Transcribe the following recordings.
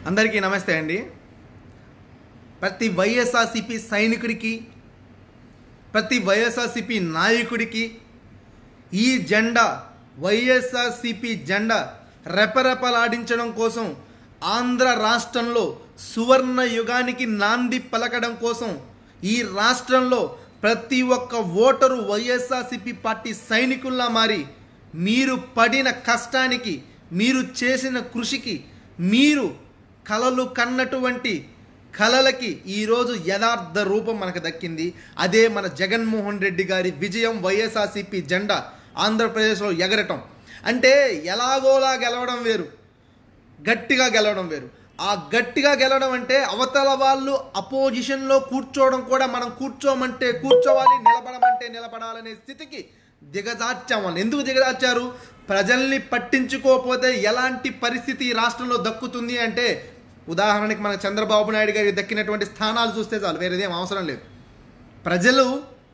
అందరికీ నమస్తే అండి ప్రతి వైఎస్ఆర్సిపి సైనికుడికి ప్రతి వైఎస్ఆర్సిపి నాయకుడికి ఈ జెండా వైఎస్ఆర్సిపి జెండా రెపరెపలాడించడం కోసం ఆంధ్ర రాష్ట్రంలో సువర్ణ యుగానికి నాంది పలకడం కోసం ఈ రాష్ట్రంలో ప్రతి ఒక్క ఓటరు వైఎస్ఆర్సిపి పార్టీ సైనికుల్లా మారి మీరు పడిన కష్టానికి మీరు చేసిన కృషికి మీరు కలలు కన్నటువంటి కలలకి ఈరోజు యథార్థ రూపం మనకు దక్కింది అదే మన జగన్మోహన్ రెడ్డి గారి విజయం వైఎస్ఆర్సిపి జెండా ఆంధ్రప్రదేశ్లో ఎగరటం అంటే ఎలాగోలా గెలవడం వేరు గట్టిగా గెలవడం వేరు ఆ గట్టిగా గెలవడం అంటే అవతల వాళ్ళు అపోజిషన్లో కూర్చోవడం కూడా మనం కూర్చోమంటే కూర్చోవాలి నిలబడమంటే నిలబడాలనే స్థితికి దిగజార్చాం వాళ్ళు ఎందుకు దిగజార్చారు ప్రజల్ని పట్టించుకోకపోతే ఎలాంటి పరిస్థితి ఈ రాష్ట్రంలో దక్కుతుంది అంటే ఉదాహరణకి మన చంద్రబాబు నాయుడు గారి దక్కినటువంటి స్థానాలు చూస్తే చాలు వేరేదేం అవసరం లేదు ప్రజలు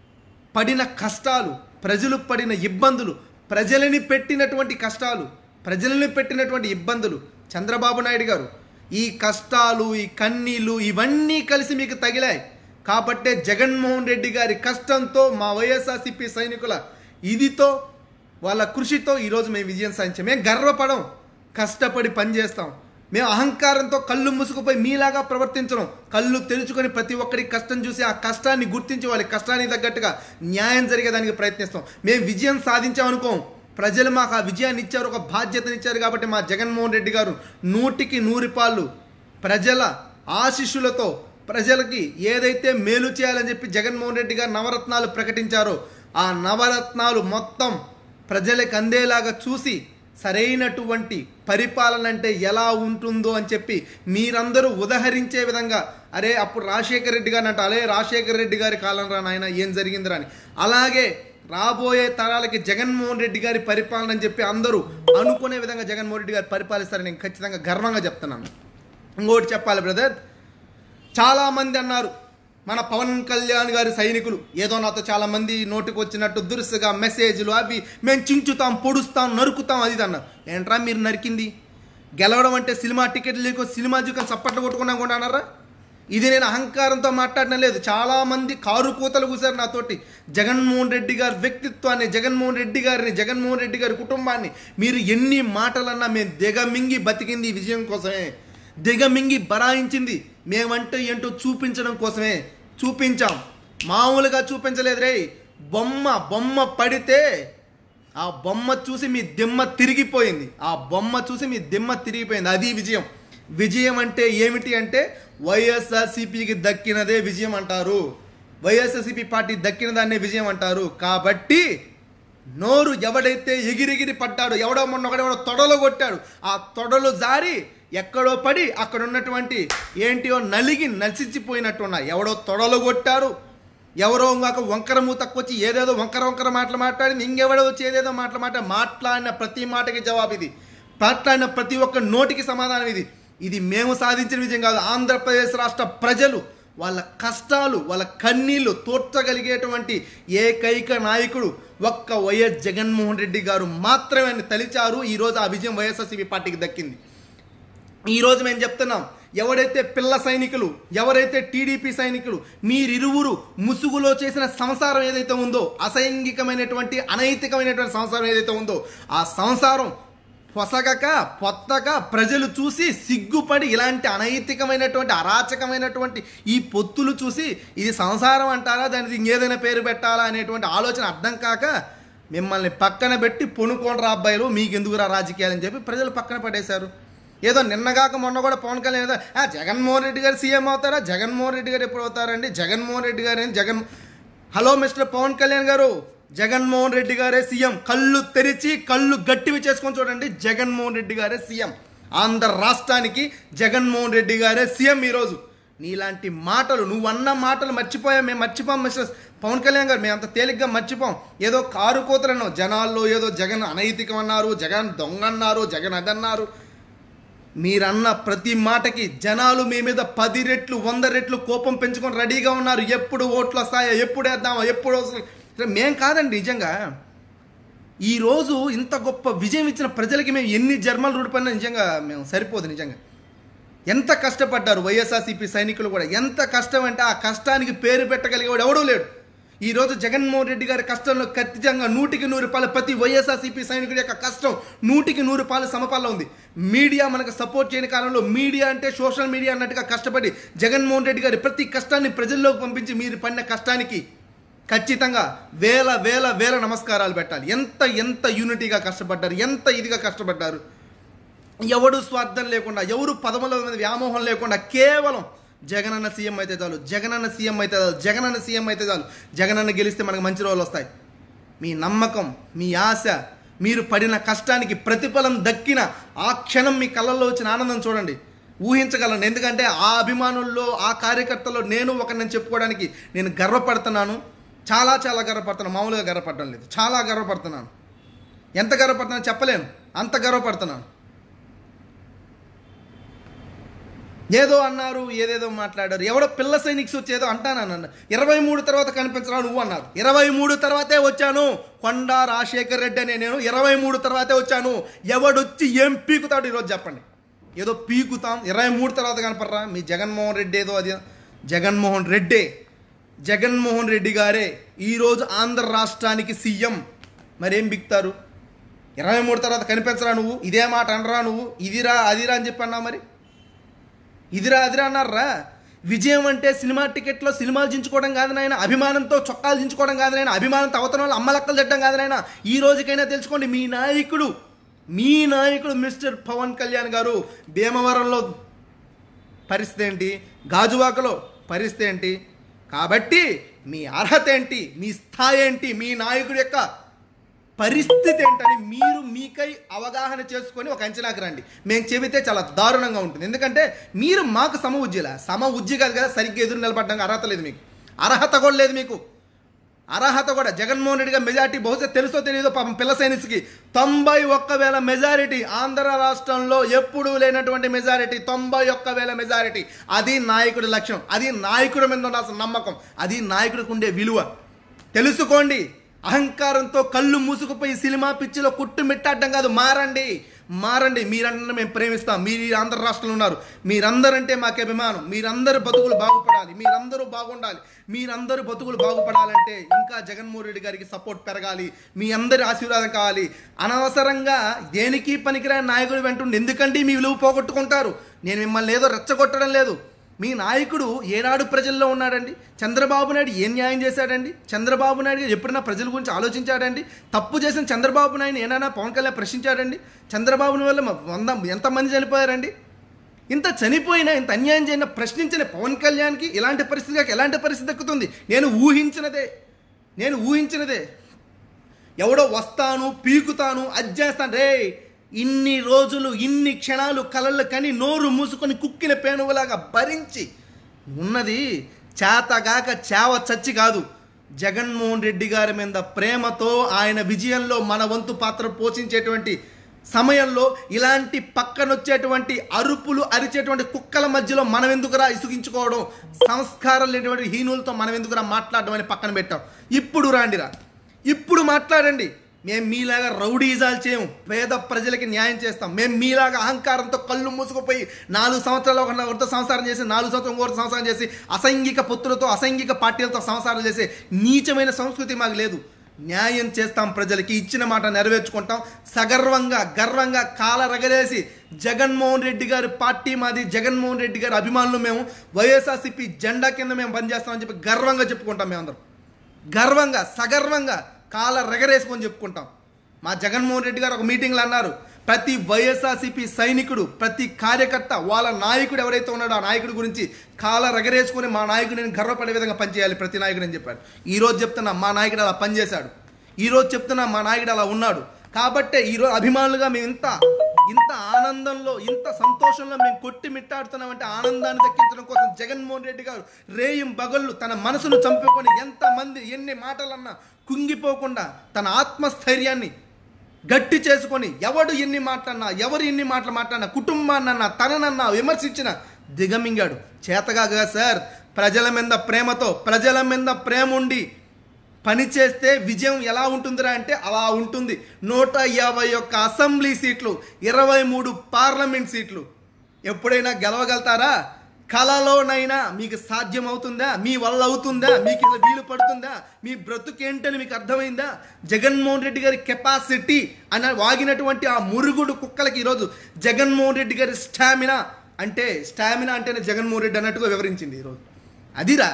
పడిన కష్టాలు ప్రజలు పడిన ఇబ్బందులు ప్రజలని పెట్టినటువంటి కష్టాలు ప్రజలని పెట్టినటువంటి ఇబ్బందులు చంద్రబాబు నాయుడు గారు ఈ కష్టాలు ఈ కన్నీళ్ళు ఇవన్నీ కలిసి మీకు తగిలాయి కాబట్టే జగన్మోహన్ రెడ్డి గారి కష్టంతో మా వైఎస్ఆర్సీపీ సైనికుల ఇదితో వాళ్ళ కృషితో ఈరోజు మేము విజయం సాధించాం మేము గర్వపడం కష్టపడి పనిచేస్తాం మేము అహంకారంతో కళ్ళు మూసుకుపోయి మీలాగా ప్రవర్తించడం కళ్ళు తెరుచుకొని ప్రతి ఒక్కరికి కష్టం చూసి ఆ కష్టాన్ని గుర్తించి వాళ్ళ కష్టానికి తగ్గట్టుగా న్యాయం జరిగేదానికి ప్రయత్నిస్తాం మేము విజయం సాధించామనుకోం ప్రజలు మాకు ఆ విజయాన్ని ఇచ్చారు ఒక బాధ్యతని ఇచ్చారు కాబట్టి మా జగన్మోహన్ రెడ్డి గారు నూటికి నూరి పాళ్ళు ప్రజల ఆశిష్యులతో ప్రజలకి ఏదైతే మేలు చేయాలని చెప్పి జగన్మోహన్ రెడ్డి గారు నవరత్నాలు ప్రకటించారో ఆ నవరత్నాలు మొత్తం ప్రజలకు అందేలాగా చూసి సరైనటువంటి పరిపాలన అంటే ఎలా ఉంటుందో అని చెప్పి మీరందరూ ఉదహరించే విధంగా అరే అప్పుడు రాజశేఖర రెడ్డి గారిని అంటే అలే రాజశేఖర రెడ్డి గారి కాలం రా నాయన ఏం జరిగిందిరా అని అలాగే రాబోయే తరాలకి జగన్మోహన్ రెడ్డి గారి పరిపాలన అని చెప్పి అందరూ అనుకునే విధంగా జగన్మోహన్ రెడ్డి గారు పరిపాలిస్తారని నేను ఖచ్చితంగా గర్వంగా చెప్తున్నాను ఇంకోటి చెప్పాలి బ్రదర్ చాలామంది అన్నారు మన పవన్ కళ్యాణ్ గారి సైనికులు ఏదో నాతో చాలా మంది నోటికి వచ్చినట్టు దురుసుగా మెసేజ్లు అవి మేము చించుతాం పొడుస్తాం నరుకుతాం అది ఇది అన్నారు ఏంట్రా మీరు నరికింది గెలవడం అంటే సినిమా టికెట్లు లేకో సినిమా జీవితం చప్పట్లు కొట్టుకున్నా కూడా అన్నారా ఇది నేను అహంకారంతో మాట్లాడడం లేదు చాలా మంది కారు కూతలు కూసారు నాతోటి జగన్మోహన్ రెడ్డి గారి వ్యక్తిత్వాన్ని జగన్మోహన్ రెడ్డి గారిని జగన్మోహన్ రెడ్డి గారి కుటుంబాన్ని మీరు ఎన్ని మాటలన్నా మేము దిగమింగి బతికింది ఈ విజయం కోసమే దిగమింగి బరాయించింది మేమంటే ఏంటో చూపించడం కోసమే చూపించాం మామూలుగా చూపించలేదు రే బొమ్మ బొమ్మ పడితే ఆ బొమ్మ చూసి మీ దిమ్మ తిరిగిపోయింది ఆ బొమ్మ చూసి మీ దిమ్మ తిరిగిపోయింది అది విజయం విజయం అంటే ఏమిటి అంటే వైఎస్ఆర్సీపీకి దక్కినదే విజయం అంటారు వైఎస్ఆర్సీపీ పార్టీ దక్కిన దాన్నే విజయం అంటారు కాబట్టి నోరు ఎవడైతే ఎగిరెగిరి పడ్డాడో ఎవడో మొన్న ఒకడెవడో తొడలో కొట్టాడు ఆ తొడలు జారి ఎక్కడో పడి అక్కడ ఉన్నటువంటి ఏంటియో నలిగి నశించిపోయినట్టు ఉన్నాయి ఎవడో తొడలు కొట్టారు ఎవరో ఇంకొక వంకర మూతకొచ్చి ఏదేదో వంకర వంకర మాటలు మాట్లాడింది ఇంకెవడో వచ్చి ఏదేదో మాటలు మాట మాట్లాడిన ప్రతి మాటకి జవాబు ఇది మాట్లాడిన ప్రతి ఒక్క నోటికి సమాధానం ఇది ఇది మేము సాధించిన విజయం కాదు ఆంధ్రప్రదేశ్ రాష్ట్ర ప్రజలు వాళ్ళ కష్టాలు వాళ్ళ కన్నీళ్లు తోడ్చగలిగేటువంటి ఏకైక నాయకుడు ఒక్క వైఎస్ జగన్మోహన్ రెడ్డి గారు మాత్రమే అని తలిచారు ఈరోజు ఆ విజయం వైఎస్ఆర్సీపీ పార్టీకి దక్కింది ఈరోజు మేము చెప్తున్నాం ఎవరైతే పిల్ల సైనికులు ఎవరైతే టీడీపీ సైనికులు మీరిరువురు ముసుగులో చేసిన సంసారం ఏదైతే ఉందో అసైంగికమైనటువంటి అనైతికమైనటువంటి సంసారం ఏదైతే ఉందో ఆ సంసారం పొసగక పొత్తక ప్రజలు చూసి సిగ్గుపడి ఇలాంటి అనైతికమైనటువంటి అరాచకమైనటువంటి ఈ పొత్తులు చూసి ఇది సంసారం అంటారా దానికి ఇంకేదైనా పేరు పెట్టాలా అనేటువంటి ఆలోచన అర్థం కాక మిమ్మల్ని పక్కన పెట్టి పొనుకోండి రా అబ్బాయిలు మీకు ఎందుకురా రాజకీయాలని చెప్పి ప్రజలు పక్కన పడేశారు ఏదో నిన్నగాక మొన్న కూడా పవన్ కళ్యాణ్ ఏదో "ఆ, జగన్మోహన్ రెడ్డి గారు సీఎం అవుతారా జగన్మోహన్ రెడ్డి గారు ఎప్పుడు అవుతారండి జగన్మోహన్ రెడ్డి గారు ఏంటి? జగన్ హలో మిస్టర్ పవన్ కళ్యాణ్ గారు జగన్మోహన్ రెడ్డి గారే సీఎం కళ్ళు తెరిచి కళ్ళు గట్టివి చేసుకొని చూడండి జగన్మోహన్ రెడ్డి గారే సీఎం ఆంధ్ర రాష్ట్రానికి జగన్మోహన్ రెడ్డి గారే సీఎం ఈరోజు నీలాంటి మాటలు నువ్వు అన్న మాటలు మర్చిపోయాం మేము మర్చిపోం మిస్టర్ పవన్ కళ్యాణ్ గారు మేము అంత తేలిగ్గా మర్చిపోం ఏదో కారు కోతలను జనాల్లో ఏదో జగన్ అనైతికం అన్నారు జగన్ దొంగ అన్నారు జగన్ అదన్నారు మీరన్న ప్రతి మాటకి జనాలు మీ మీద పది రెట్లు వంద రెట్లు కోపం పెంచుకొని రెడీగా ఉన్నారు ఎప్పుడు ఓట్లు వస్తాయో ఎప్పుడు వేద్దామా ఎప్పుడు వస్తాయి సరే, మేం కాదండి నిజంగా ఈరోజు ఇంత గొప్ప విజయం ఇచ్చిన ప్రజలకి మేము ఎన్ని జన్మలు రూడిపోయినా నిజంగా మేము సరిపోదు నిజంగా ఎంత కష్టపడ్డారు వైఎస్ఆర్సీపీ సైనికులు కూడా ఎంత కష్టం అంటే ఆ కష్టానికి పేరు పెట్టగలిగేవాడు ఎవడూ లేడు ఈరోజు జగన్మోహన్ రెడ్డి గారి కష్టంలో ఖచ్చితంగా నూటికి నూరు రూపాయలు ప్రతి వైఎస్ఆర్సీపీ సైనికుడి యొక్క కష్టం నూటికి నూరు రూపాయలు సమపాల్లో ఉంది మీడియా మనకు సపోర్ట్ చేయని కాలంలో మీడియా అంటే సోషల్ మీడియా అన్నట్టుగా కష్టపడి జగన్మోహన్ రెడ్డి గారి ప్రతి కష్టాన్ని ప్రజల్లోకి పంపించి మీరు పడిన కష్టానికి ఖచ్చితంగా వేల వేల వేల నమస్కారాలు పెట్టాలి ఎంత ఎంత యూనిటీగా కష్టపడ్డారు ఎంత ఇదిగా కష్టపడ్డారు ఎవడు స్వార్థం లేకుండా ఎవరు పదముల మీద వ్యామోహం లేకుండా కేవలం జగనన్న సీఎం అయితే చాలు జగనన్న సీఎం అయితే చాలు జగనన్న సీఎం అయితే చాలు జగనన్న గెలిస్తే మనకు మంచి రోజులు వస్తాయి మీ నమ్మకం మీ ఆశ మీరు పడిన కష్టానికి ప్రతిఫలం దక్కిన ఆ క్షణం మీ కళ్ళల్లో వచ్చిన ఆనందం చూడండి ఊహించగలను ఎందుకంటే ఆ అభిమానుల్లో ఆ కార్యకర్తల్లో నేను ఒకరిని చెప్పుకోవడానికి నేను గర్వపడుతున్నాను చాలా చాలా గర్వపడుతున్నాను మామూలుగా గర్వపడడం లేదు చాలా గర్వపడుతున్నాను ఎంత గర్వపడుతున్నాను చెప్పలేను అంత గర్వపడుతున్నాను ఏదో అన్నారు ఏదేదో మాట్లాడారు ఎవడో పిల్ల సైనిక్స్ వచ్చేదో అంటానన్న ఇరవై మూడు తర్వాత కనిపించరా నువ్వు అన్నారు ఇరవై మూడు తర్వాతే వచ్చాను కొండా రాజశేఖర్ రెడ్డి అనే నేను ఇరవై మూడు తర్వాతే వచ్చాను ఎవడొచ్చి ఏం పీకుతాడు ఈరోజు చెప్పండి ఏదో పీకుతాం ఇరవై మూడు తర్వాత కనపడరా మీ జగన్మోహన్ రెడ్డి ఏదో అది జగన్మోహన్ రెడ్డే జగన్మోహన్ రెడ్డి గారే ఈరోజు ఆంధ్ర రాష్ట్రానికి సీఎం మరేం బిక్తారు ఇరవై మూడు తర్వాత కనిపించరా నువ్వు ఇదే మాట అనరా నువ్వు ఇదిరా అదిరా అని చెప్పి అన్నావు మరి ఇదిరా అదిరా అన్నారా విజయం అంటే సినిమా టికెట్లో సినిమాలు దించుకోవడం కాదు నాయన అభిమానంతో చొక్కాలు దించుకోవడం కాదు నాయన అభిమానంతో అవతల వాళ్ళు అమ్మలక్కలు తిట్టడం కాదు నాయన ఈ రోజుకైనా తెలుసుకోండి మీ నాయకుడు మీ నాయకుడు మిస్టర్ పవన్ కళ్యాణ్ గారు భీమవరంలో పరిస్థితి ఏంటి గాజువాకలో పరిస్థితి ఏంటి కాబట్టి మీ అర్హత ఏంటి మీ స్థాయి ఏంటి మీ నాయకుడి యొక్క పరిస్థితి ఏంటని మీరు మీకై అవగాహన చేసుకొని ఒక అంచనాకు రండి మేము చెబితే చాలా దారుణంగా ఉంటుంది ఎందుకంటే మీరు మాకు సమ ఉజ్జిలా సమ ఉజ్జి కాదు కదా సరిగ్గా ఎదురు నిలబడడానికి అర్హత లేదు మీకు అర్హత కూడా లేదు మీకు అర్హత కూడా జగన్మోహన్ రెడ్డి గారి మెజారిటీ బహుశా తెలుసో తెలియదో పాపం పిల్ల సైనిక్స్కి తొంభై ఒక్క వేల మెజారిటీ ఆంధ్ర రాష్ట్రంలో ఎప్పుడూ లేనటువంటి మెజారిటీ తొంభై ఒక్క వేల మెజారిటీ అది నాయకుడి లక్ష్యం అది నాయకుడి మీద ఉండాల్సిన నమ్మకం అది నాయకుడికి ఉండే విలువ తెలుసుకోండి అహంకారంతో కళ్ళు మూసుకుపోయి సినిమా పిచ్చిలో కుట్టు మిట్టాడడం కాదు మారండి మారండి మీరందరూ మేము ప్రేమిస్తాం మీరు ఈ ఆంధ్ర రాష్ట్రంలో ఉన్నారు మీరందరంటే మాకు అభిమానం మీరందరూ బతుకులు బాగుపడాలి మీరందరూ బాగుండాలి మీరందరూ బతుకులు బాగుపడాలంటే ఇంకా జగన్మోహన్ రెడ్డి గారికి సపోర్ట్ పెరగాలి మీ అందరి ఆశీర్వాదం కావాలి అనవసరంగా దేనికి పనికిరాని నాయకుడు వెంటుండి ఎందుకంటే మీ విలువ పోగొట్టుకుంటారు నేను మిమ్మల్ని ఏదో రెచ్చగొట్టడం లేదు మీ నాయకుడు ఏనాడు ప్రజల్లో ఉన్నాడండి చంద్రబాబు నాయుడు ఏం న్యాయం చేశాడండి చంద్రబాబు నాయుడు గారు ఎప్పుడైనా ప్రజల గురించి ఆలోచించాడండి తప్పు చేసిన చంద్రబాబు నాయుడు ఏమైనా పవన్ కళ్యాణ్ ప్రశ్నించాడండి చంద్రబాబు వల్ల మ- వంద ఎంతమంది చనిపోయారండి ఇంత చనిపోయినా ఇంత అన్యాయం చేయన ప్రశ్నించిన పవన్ కళ్యాణ్కి ఇలాంటి పరిస్థితి ఎలాంటి పరిస్థితి దక్కుతుంది నేను ఊహించినదే నేను ఊహించినదే ఎవడో వస్తాను పీకుతాను అది చేస్తాను రే ఇన్ని రోజులు ఇన్ని క్షణాలు కలలు కని నోరు మూసుకొని కుక్కిన పేనుగులాగా భరించి ఉన్నది చేతగాక చేవ చచ్చి కాదు జగన్మోహన్ రెడ్డి గారి మీద ప్రేమతో ఆయన విజయంలో మన వంతు పాత్ర పోషించేటువంటి సమయంలో ఇలాంటి పక్కనొచ్చేటువంటి అరుపులు అరిచేటువంటి కుక్కల మధ్యలో మనం ఎందుకురా ఇసుగించుకోవడం సంస్కారం లేనటువంటి హీనులతో మనం ఎందుకురా మాట్లాడడం అని పక్కన పెట్టాం ఇప్పుడు రాండిరా ఇప్పుడు మాట్లాడండి మేము మీలాగా రౌడీజాలు చేయము పేద ప్రజలకి న్యాయం చేస్తాం మేము మీలాగా అహంకారంతో కళ్ళు మూసుకుపోయి నాలుగు సంవత్సరాలు ఒక ఒకరితో సంసారం చేసి నాలుగు సంవత్సరం ఒకరితో సంసారం చేసి అసంఘిక పుత్రులతో అసంఘిక పార్టీలతో సంసారం చేసే నీచమైన సంస్కృతి మాకు లేదు న్యాయం చేస్తాం ప్రజలకి ఇచ్చిన మాట నెరవేర్చుకుంటాం సగర్వంగా గర్వంగా కాల రగలేసి జగన్మోహన్ రెడ్డి గారి పార్టీ మాది జగన్మోహన్ రెడ్డి గారి అభిమానులు మేము వైఎస్ఆర్సీపీ జెండా కింద మేము పనిచేస్తామని చెప్పి గర్వంగా చెప్పుకుంటాం మేమందరం గర్వంగా సగర్వంగా కాల రెగరేసుకొని చెప్పుకుంటాం మా జగన్మోహన్ రెడ్డి గారు ఒక మీటింగ్లో అన్నారు ప్రతి వైఎస్ఆర్సీపీ సైనికుడు ప్రతి కార్యకర్త వాళ్ళ నాయకుడు ఎవరైతే ఉన్నాడో ఆ నాయకుడి గురించి కాల రగరేసుకొని మా నాయకుడిని గర్వపడే విధంగా పనిచేయాలి ప్రతి నాయకుడు అని చెప్పాడు ఈ రోజు చెప్తున్నా మా నాయకుడు అలా పనిచేశాడు ఈ రోజు చెప్తున్నా మా నాయకుడు అలా ఉన్నాడు కాబట్టే ఈరోజు అభిమానులుగా మేము ఇంత ఇంత ఆనందంలో ఇంత సంతోషంలో మేము కొట్టి మిట్టాడుతున్నామంటే ఆనందాన్ని దక్కించడం కోసం జగన్మోహన్ రెడ్డి గారు రేయం బగళ్ళు తన మనసును చంపుకొని ఎంతమంది ఎన్ని మాటలన్నా కుంగిపోకుండా తన ఆత్మస్థైర్యాన్ని గట్టి చేసుకొని ఎవడు ఎన్ని మాటలన్నా ఎవరు ఎన్ని మాటలు మాట్లాడినా కుటుంబాన్నన్నా తననన్నా విమర్శించిన దిగమింగాడు చేతగాగా సార్ ప్రజల మీద ప్రేమతో ప్రజల మీద ప్రేమ ఉండి పని చేస్తే విజయం ఎలా ఉంటుందిరా అంటే అలా ఉంటుంది నూట యాభై ఒక్క అసెంబ్లీ సీట్లు ఇరవై మూడు పార్లమెంట్ సీట్లు ఎప్పుడైనా గెలవగలుగుతారా కలలోనైనా మీకు సాధ్యం అవుతుందా మీ వల్ల అవుతుందా మీకు ఇలా వీలు పడుతుందా మీ బ్రతుకేంటని మీకు అర్థమైందా జగన్మోహన్ రెడ్డి గారి కెపాసిటీ అని వాగినటువంటి ఆ మురుగుడు కుక్కలకి ఈరోజు జగన్మోహన్ రెడ్డి గారి స్టామినా అంటే స్టామినా అంటేనే జగన్మోహన్ రెడ్డి అన్నట్టుగా వివరించింది ఈరోజు అదిరా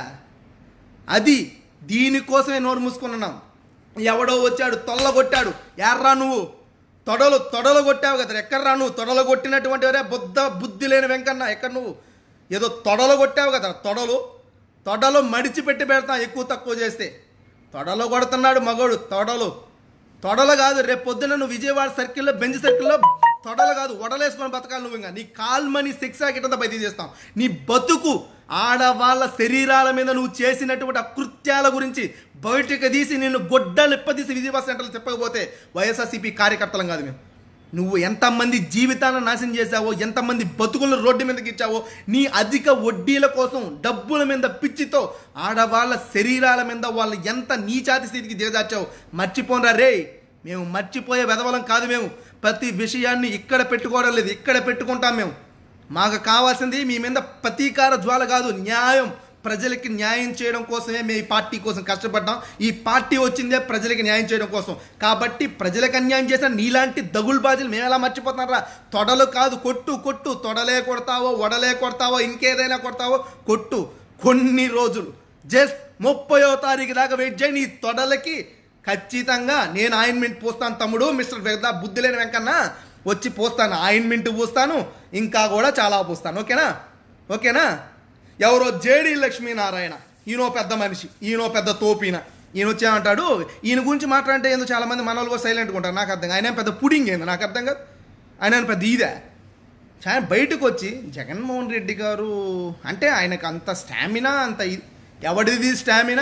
అది దీనికోసమే నోరు మూసుకున్నాం ఎవడో వచ్చాడు తొల్లగొట్టాడు ఎర్రా నువ్వు తొడలు తొడలు కొట్టావు కదా ఎక్కడ్రా నువ్వు తొడలు కొట్టినటువంటి వరే బుద్ధ బుద్ధి లేని వెంకన్న ఎక్కడ నువ్వు ఏదో తొడలు కొట్టావు కదా తొడలు తొడలు మడిచి పెట్టి పెడతాం ఎక్కువ తక్కువ చేస్తే తొడలు కొడుతున్నాడు మగోడు తొడలు తొడలు కాదు రేపు పొద్దున నువ్వు విజయవాడ సర్కిల్లో బెంచ్ సర్కిల్లో తొడలు కాదు వడలేసుకొని బతకాలి నువ్వు ఇంకా నీ కాల్మని సిక్స్ గిట్టంతా బయట చేస్తాం నీ బతుకు ఆడవాళ్ళ శరీరాల మీద నువ్వు చేసినటువంటి అకృత్యాల గురించి బయటకు తీసి నిన్ను గొడ్డలు ఇప్పదీసి విజయవాడ సెంటర్లు చెప్పకపోతే వైఎస్ఆర్సీపీ కార్యకర్తలం కాదు మేము నువ్వు ఎంతమంది జీవితాలను నాశనం చేశావో ఎంతమంది బతుకులను రోడ్డు మీదకి ఇచ్చావో నీ అధిక వడ్డీల కోసం డబ్బుల మీద పిచ్చితో ఆడవాళ్ళ శరీరాల మీద వాళ్ళు ఎంత నీచాతి స్థితికి దిగజార్చావు మర్చిపోనరా రే మేము మర్చిపోయే వెధవలం కాదు మేము ప్రతి విషయాన్ని ఇక్కడ పెట్టుకోవడం లేదు ఇక్కడ పెట్టుకుంటాం మేము మాకు కావాల్సింది మీ మీద ప్రతీకార జ్వాల కాదు న్యాయం ప్రజలకి న్యాయం చేయడం కోసమే మేము ఈ పార్టీ కోసం కష్టపడ్డాం ఈ పార్టీ వచ్చిందే ప్రజలకి న్యాయం చేయడం కోసం కాబట్టి ప్రజలకు అన్యాయం చేసిన నీలాంటి దగులు బాజీలు మేము ఎలా మర్చిపోతున్నారా తొడలు కాదు కొట్టు కొట్టు తొడలే కొడతావో వడలే కొడతావో ఇంకేదైనా కొడతావో కొట్టు కొన్ని రోజులు జస్ట్ ముప్పయో తారీఖు దాకా వెయిట్ చేయి నీ తొడలకి ఖచ్చితంగా నేను ఆయిన్మెంట్ పోస్తాను తమ్ముడు మిస్టర్ వెగదా బుద్ధి లేని వెంకన్న వచ్చి పోస్తాను ఆయిన్మెంట్ పూస్తాను ఇంకా కూడా చాలా పూస్తాను ఓకేనా ఓకేనా ఎవరో జేడి లక్ష్మీనారాయణ ఈయనో పెద్ద మనిషి ఈయనో పెద్ద తోపిన ఈయన వచ్చేమంటాడు ఈయన గురించి మాట్లాడితే ఏందో చాలా మంది మన వాళ్ళు కూడా సైలెంట్గా ఉంటారు నాకు అర్థం కాదు. ఆయన ఏం పెద్ద పుడింగ్ ఏంది నాకు అర్థం కాదు ఆయన ఏం పెద్ద ఇదే చాలా బయటకు వచ్చి జగన్మోహన్ రెడ్డి గారు అంటే ఆయనకు అంత స్టామినా అంత ఇ- ఎవడిది స్టామినా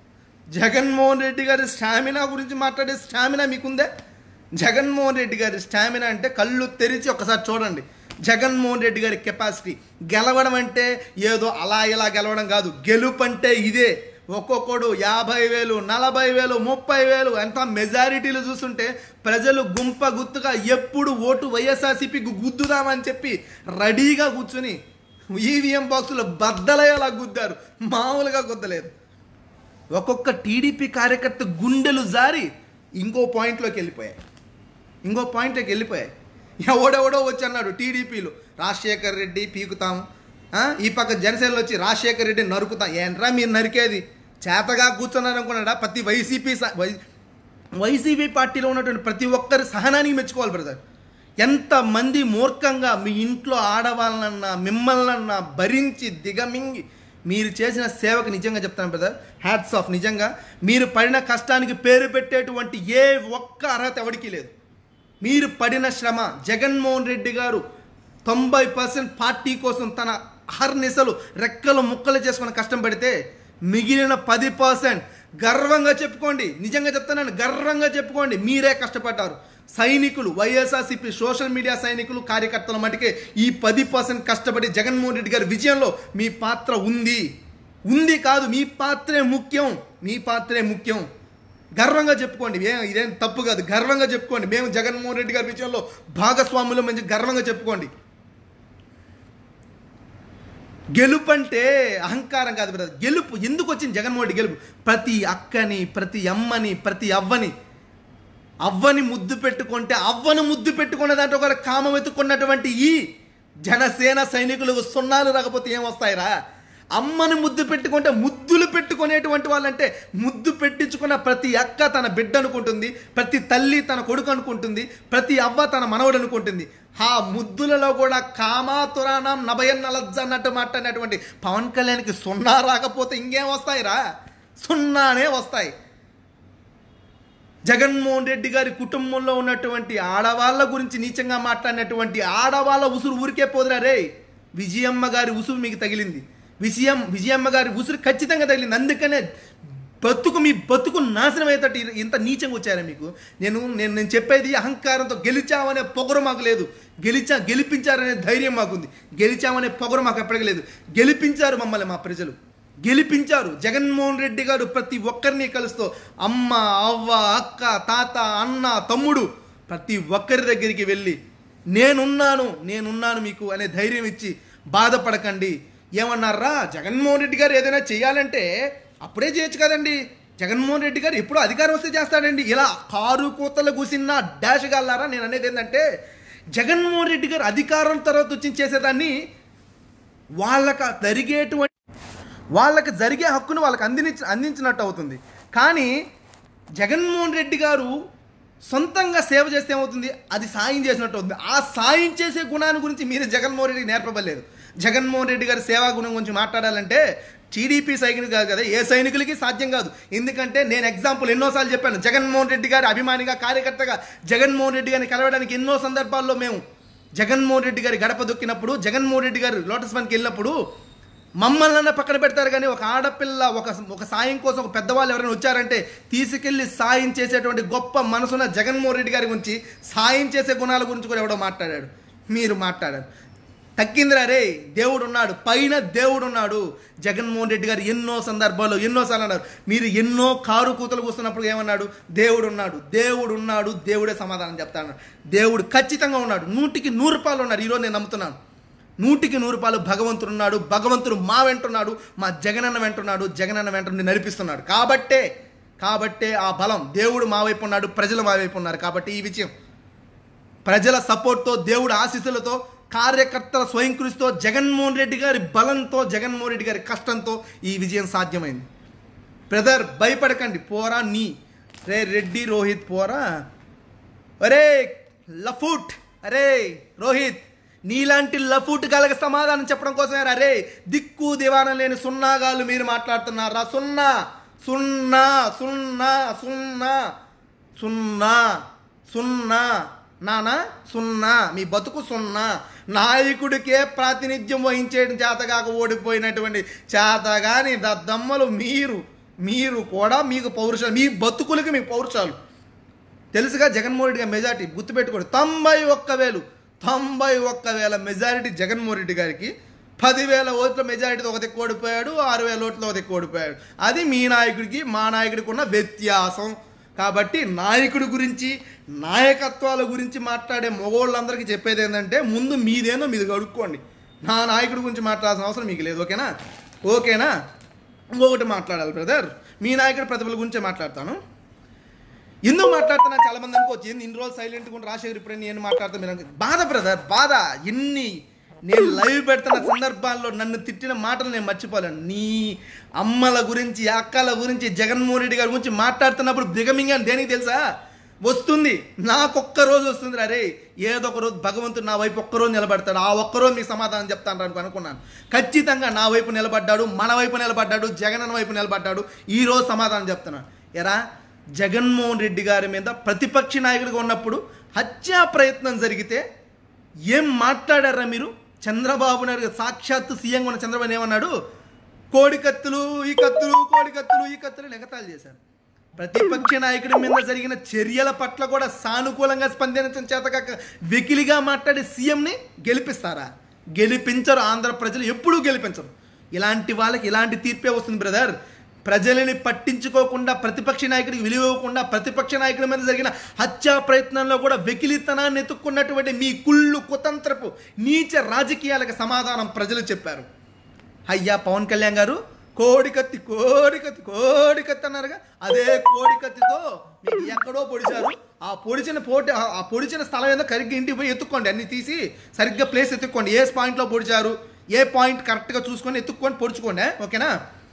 జగన్మోహన్ రెడ్డి గారి స్టామినా గురించి మాట్లాడే స్టామినా మీకుందే జగన్మోహన్ రెడ్డి గారి స్టామినా అంటే కళ్ళు తెరిచి ఒకసారి చూడండి జగన్మోహన్ రెడ్డి గారి కెపాసిటీ గెలవడం అంటే ఏదో అలా ఇలా గెలవడం కాదు గెలుపు అంటే ఇదే ఒక్కొక్కడు యాభై వేలు నలభై వేలు ముప్పై వేలు ఎంత మెజారిటీలు చూస్తుంటే ప్రజలు గుంప గుత్తుగా ఎప్పుడు ఓటు వైఎస్ఆర్సీపీకి గుద్దుదామని చెప్పి రెడీగా కూర్చుని ఈవీఎం బాక్సులు బద్దలయ్యేలా గుద్దారు మామూలుగా గుద్దలేదు ఒక్కొక్క టీడీపీ కార్యకర్త గుండెలు జారి ఇంకో పాయింట్లోకి వెళ్ళిపోయాయి ఇంకో పాయింట్లోకి వెళ్ళిపోయాయి ఎవడెవడో వచ్చి అన్నాడు టీడీపీలు రాజశేఖర్ రెడ్డి పీకుతాం ఆ, ఈ పక్క జనసేనలో వచ్చి రాజశేఖర్ రెడ్డి నరుకుతాం ఏంట్రా మీరు నరికేది చేతగా కూర్చున్నారు అనుకున్నాడా ప్రతి వైసీపీ స- వై వైసీపీ పార్టీలో ఉన్నటువంటి ప్రతి ఒక్కరి సహనానికి మెచ్చుకోవాలి బ్రదర్ ఎంతమంది మూర్ఖంగా మీ ఇంట్లో ఆడవాళ్ళనన్నా మిమ్మల్నన్నా భరించి దిగమింగి మీరు చేసిన సేవకు నిజంగా చెప్తాను బ్రదర్ హ్యాట్స్ ఆఫ్ నిజంగా మీరు పడిన కష్టానికి పేరు పెట్టేటువంటి ఏ ఒక్క అర్హత ఎవడికి లేదు మీరు పడిన శ్రమ జగన్మోహన్ రెడ్డి గారు తొంభై పర్సెంట్ పార్టీ కోసం తన అహర్నిశలు రెక్కలు ముక్కలు చేసుకుని కష్టం పడితే మిగిలిన పది పర్సెంట్ గర్వంగా చెప్పుకోండి నిజంగా చెప్తున్నాను గర్వంగా చెప్పుకోండి మీరే కష్టపడ్డారు సైనికులు వైఎస్ఆర్సీపీ సోషల్ మీడియా సైనికులు కార్యకర్తల మటుకే ఈ పది పర్సెంట్ కష్టపడి జగన్మోహన్ రెడ్డి గారి విజయంలో మీ పాత్ర ఉంది ఉంది కాదు మీ పాత్రే ముఖ్యం మీ పాత్రే ముఖ్యం గర్వంగా చెప్పుకోండి ఏ ఇదేం తప్పు కాదు గర్వంగా చెప్పుకోండి మేము జగన్మోహన్ రెడ్డి గారి విషయంలో భాగస్వాములు మంచి గర్వంగా చెప్పుకోండి గెలుపు అంటే అహంకారం కాదు బ్రదర్ గెలుపు ఎందుకు వచ్చింది జగన్మోహన్ రెడ్డి గెలుపు ప్రతి అక్కని ప్రతి అమ్మని ప్రతి అవ్వని అవ్వని ముద్దు పెట్టుకుంటే అవ్వను ముద్దు పెట్టుకున్న దాంట్లో ఒక కామం ఎత్తుకున్నటువంటి ఈ జనసేన సైనికులు సున్నాలు రాకపోతే ఏం వస్తాయిరా అమ్మని ముద్దు పెట్టుకుంటే ముద్దులు పెట్టుకునేటువంటి వాళ్ళంటే ముద్దు పెట్టించుకున్న ప్రతి అక్క తన బిడ్డ అనుకుంటుంది ప్రతి తల్లి తన కొడుకు అనుకుంటుంది ప్రతి అవ్వ తన మనవడు అనుకుంటుంది ఆ ముద్దులలో కూడా కామాతురాణం నభయన్న లజ్జ అన్నట్టు మాట్లాడినటువంటి పవన్ కళ్యాణ్కి సున్నా రాకపోతే ఇంకేం వస్తాయిరా సున్నానే వస్తాయి జగన్మోహన్ రెడ్డి గారి కుటుంబంలో ఉన్నటువంటి ఆడవాళ్ళ గురించి నీచంగా మాట్లాడినటువంటి ఆడవాళ్ళ ఉసురు ఊరికే పోదురా రే విజయమ్మ గారి ఉసురు మీకు తగిలింది విజయం విజయమ్మ గారి ఉసురు ఖచ్చితంగా తగిలింది అందుకనే బతుకు మీ బతుకు నాశనం అయ్యేటట్టు ఇ- ఇంత నీచంగా వచ్చారా మీకు నేను నేను నేను చెప్పేది అహంకారంతో గెలిచామనే పొగరు మాకు లేదు గెలిచా గెలిపించారనే ధైర్యం మాకుంది గెలిచామనే పొగరు మాకు ఎప్పటికీ లేదు గెలిపించారు మమ్మల్ని మా ప్రజలు గెలిపించారు జగన్మోహన్ రెడ్డి గారు ప్రతి ఒక్కరిని కలుస్తూ అమ్మ అవ్వ అక్క తాత అన్న తమ్ముడు ప్రతి ఒక్కరి దగ్గరికి వెళ్ళి నేనున్నాను నేనున్నాను మీకు అనే ధైర్యం ఇచ్చి బాధపడకండి ఏమన్నారా జగన్మోహన్ రెడ్డి గారు ఏదైనా చేయాలంటే అప్పుడే చేయొచ్చు కదండి జగన్మోహన్ రెడ్డి గారు ఎప్పుడు అధికారం వస్తే చేస్తాడండి ఇలా కారు కూతలు కూసిన డాష్ గల్లారా నేను అనేది ఏంటంటే జగన్మోహన్ రెడ్డి గారు అధికారం తర్వాత వచ్చి చేసేదాన్ని వాళ్ళకి జరిగేటువంటి వాళ్ళకి జరిగే హక్కును వాళ్ళకి అందించ అందించినట్టు అవుతుంది కానీ జగన్మోహన్ రెడ్డి గారు సొంతంగా సేవ చేస్తే ఏమవుతుంది అది సాయం చేసినట్టు అవుతుంది ఆ సాయం చేసే గుణాన్ని గురించి మీరు జగన్మోహన్ రెడ్డికి నేర్పబడలేదు జగన్మోహన్ రెడ్డి గారి సేవా గుణం గురించి మాట్లాడాలంటే టీడీపీ సైనికులు కాదు కదా ఏ సైనికులకి సాధ్యం కాదు ఎందుకంటే నేను ఎగ్జాంపుల్ ఎన్నోసార్లు చెప్పాను జగన్మోహన్ రెడ్డి గారి అభిమానిగా కార్యకర్తగా జగన్మోహన్ రెడ్డి గారిని కలవడానికి ఎన్నో సందర్భాల్లో మేము జగన్మోహన్ రెడ్డి గారి గడప దొక్కినప్పుడు జగన్మోహన్ రెడ్డి గారు లోటస్ వన్కి వెళ్ళినప్పుడు మమ్మల్ని అన్న పక్కన పెడతారు కానీ ఒక ఆడపిల్ల ఒక ఒక సాయం కోసం ఒక పెద్దవాళ్ళు ఎవరైనా వచ్చారంటే తీసుకెళ్లి సాయం చేసేటువంటి గొప్ప మనసున్న జగన్మోహన్ రెడ్డి గారి గురించి సాయం చేసే గుణాల గురించి కూడా ఎవడో మాట్లాడాడు మీరు మాట్లాడారు తక్కిందిరా రే దేవుడు ఉన్నాడు పైన దేవుడు ఉన్నాడు జగన్మోహన్ రెడ్డి గారు ఎన్నో సందర్భాల్లో ఎన్నోసార్లు అన్నారు మీరు ఎన్నో కారు కూతలు కూస్తున్నప్పుడు ఏమన్నాడు దేవుడు ఉన్నాడు దేవుడు ఉన్నాడు దేవుడే సమాధానం చెప్తాడు దేవుడు ఖచ్చితంగా ఉన్నాడు నూటికి నూరు రూపాయలు ఉన్నారు ఈరోజు నేను నమ్ముతున్నాను నూటికి నూరు రూపాయలు భగవంతుడు ఉన్నాడు భగవంతుడు మా వెంటున్నాడు మా జగనన్న వెంటున్నాడు జగనన్న వెంట నుండి నడిపిస్తున్నాడు కాబట్టే కాబట్టే ఆ బలం దేవుడు మా వైపు ఉన్నాడు ప్రజలు మా వైపు ఉన్నారు కాబట్టి ఈ విజయం ప్రజల సపోర్ట్తో దేవుడు ఆశీస్సులతో కార్యకర్తల స్వయంకృషితో జగన్మోహన్ రెడ్డి గారి బలంతో జగన్మోహన్ రెడ్డి గారి కష్టంతో ఈ విజయం సాధ్యమైంది బ్రదర్ భయపడకండి పోరా నీ రే రెడ్డి రోహిత్ పోరా అరే లఫూట్ అరే రోహిత్ నీలాంటి లఫూట్ గలగ సమాధానం చెప్పడం కోసమే అరే దిక్కు దివానం లేని సున్నాగాళ్ళు మీరు మాట్లాడుతున్నారా సున్నా సున్నా సున్నా సున్నా సున్నా సున్నా నానా సున్నా మీ బతుకు సున్నా నాయకుడికే ప్రాతినిధ్యం వహించేయడం చేతగాక ఓడిపోయినటువంటి చేతగాని దద్దమ్మలు మీరు మీరు కూడా మీకు పౌరుషాలు మీ బతుకులకి మీ పౌరుషాలు తెలుసుగా జగన్మోహన్ రెడ్డి గారి మెజారిటీ గుర్తుపెట్టుకోండి తొంభై ఒక్క వేలు తొంభై ఒక్క వేల మెజారిటీ జగన్మోహన్ రెడ్డి గారికి పదివేల ఓట్ల మెజారిటీతో ఒక దిక్కు ఓడిపోయాడు ఆరు వేల ఓట్లతో ఒక దిక్కు ఓడిపోయాడు అది మీ నాయకుడికి మా నాయకుడికి ఉన్న వ్యత్యాసం కాబట్టి నాయకుడి గురించి నాయకత్వాల గురించి మాట్లాడే మగోళ్ళందరికీ చెప్పేది ఏంటంటే ముందు మీదేనో మీది కడుక్కోండి నా నాయకుడి గురించి మాట్లాడాల్సిన అవసరం మీకు లేదు ఓకేనా ఓకేనా ఇంకొకటి మాట్లాడాలి బ్రదర్ మీ నాయకుడి ప్రతిభల గురించే మాట్లాడతాను ఎందుకు మాట్లాడుతున్నా చాలా మంది అనుకోవచ్చు ఏంది ఇన్ని రోజులు సైలెంట్గా ఉండి రాజశేఖర్ ఇప్పుడు నేను మాట్లాడుతా మీరు అనుకో- బాధ బ్రదర్ బాధ ఎన్ని నేను లైవ్ పెడుతున్న సందర్భాల్లో నన్ను తిట్టిన మాటలు నేను మర్చిపోలేను నీ అమ్మల గురించి అక్కల గురించి జగన్మోహన్ రెడ్డి గారి గురించి మాట్లాడుతున్నప్పుడు దిగమింగా దేనికి తెలుసా వస్తుంది నాకొక్క రోజు వస్తుంది అరే ఏదో ఒక రోజు భగవంతుడు నా వైపు ఒక్క రోజు నిలబడతాడు ఆ ఒక్క రోజు మీకు సమాధానం చెప్తాను అనుకో అనుకున్నాను ఖచ్చితంగా నా వైపు నిలబడ్డాడు మన వైపు నిలబడ్డాడు జగన్ వైపు నిలబడ్డాడు ఈ రోజు సమాధానం చెప్తున్నాను ఎరా జగన్మోహన్ రెడ్డి గారి మీద ప్రతిపక్ష నాయకుడిగా ఉన్నప్పుడు హత్యా ప్రయత్నం జరిగితే ఏం మాట్లాడారా మీరు చంద్రబాబు నాయుడు గారు సాక్షాత్తు సీఎంగా ఉన్న చంద్రబాబు నాయుడు ఏమన్నాడు కోడి కత్తులు ఈ కత్తులు కోడి కత్తులు ఈ కత్తులు ఎగతాళి చేశారు ప్రతిపక్ష నాయకుడి మీద జరిగిన చర్యల పట్ల కూడా సానుకూలంగా స్పందించడం చేత కాక వెకిలిగా మాట్లాడే సీఎంని గెలిపిస్తారా గెలిపించరు ఆంధ్ర ప్రజలు ఎప్పుడూ గెలిపించరు ఇలాంటి వాళ్ళకి ఇలాంటి తీర్పే వస్తుంది బ్రదర్ ప్రజలని పట్టించుకోకుండా ప్రతిపక్ష నాయకుడికి విలువ ఇవ్వకుండా ప్రతిపక్ష నాయకుడి మీద జరిగిన హత్యా ప్రయత్నంలో కూడా వెకిలితనాన్ని ఎత్తుక్కున్నటువంటి మీ కుళ్ళు కుతంత్రపు నీచ రాజకీయాలకు సమాధానం ప్రజలు చెప్పారు అయ్యా పవన్ కళ్యాణ్ గారు కోడి కత్తి కోడి కత్తి కోడి కత్తి అన్నారుగా అదే కోడి కత్తితో మీకు ఎక్కడో పొడిచారు ఆ పొడిచిన పోటీ ఆ- ఆ పొడిచిన స్థలం ఏదో కరిగ్గా ఇంటికి పోయి ఎత్తుక్కోండి అన్ని తీసి సరిగ్గా ప్లేస్ ఎత్తుక్కోండి ఏ పాయింట్లో పొడిచారు ఏ పాయింట్ కరెక్ట్గా చూసుకొని ఎత్తుక్కొని పొడుచుకోండి ఓకేనా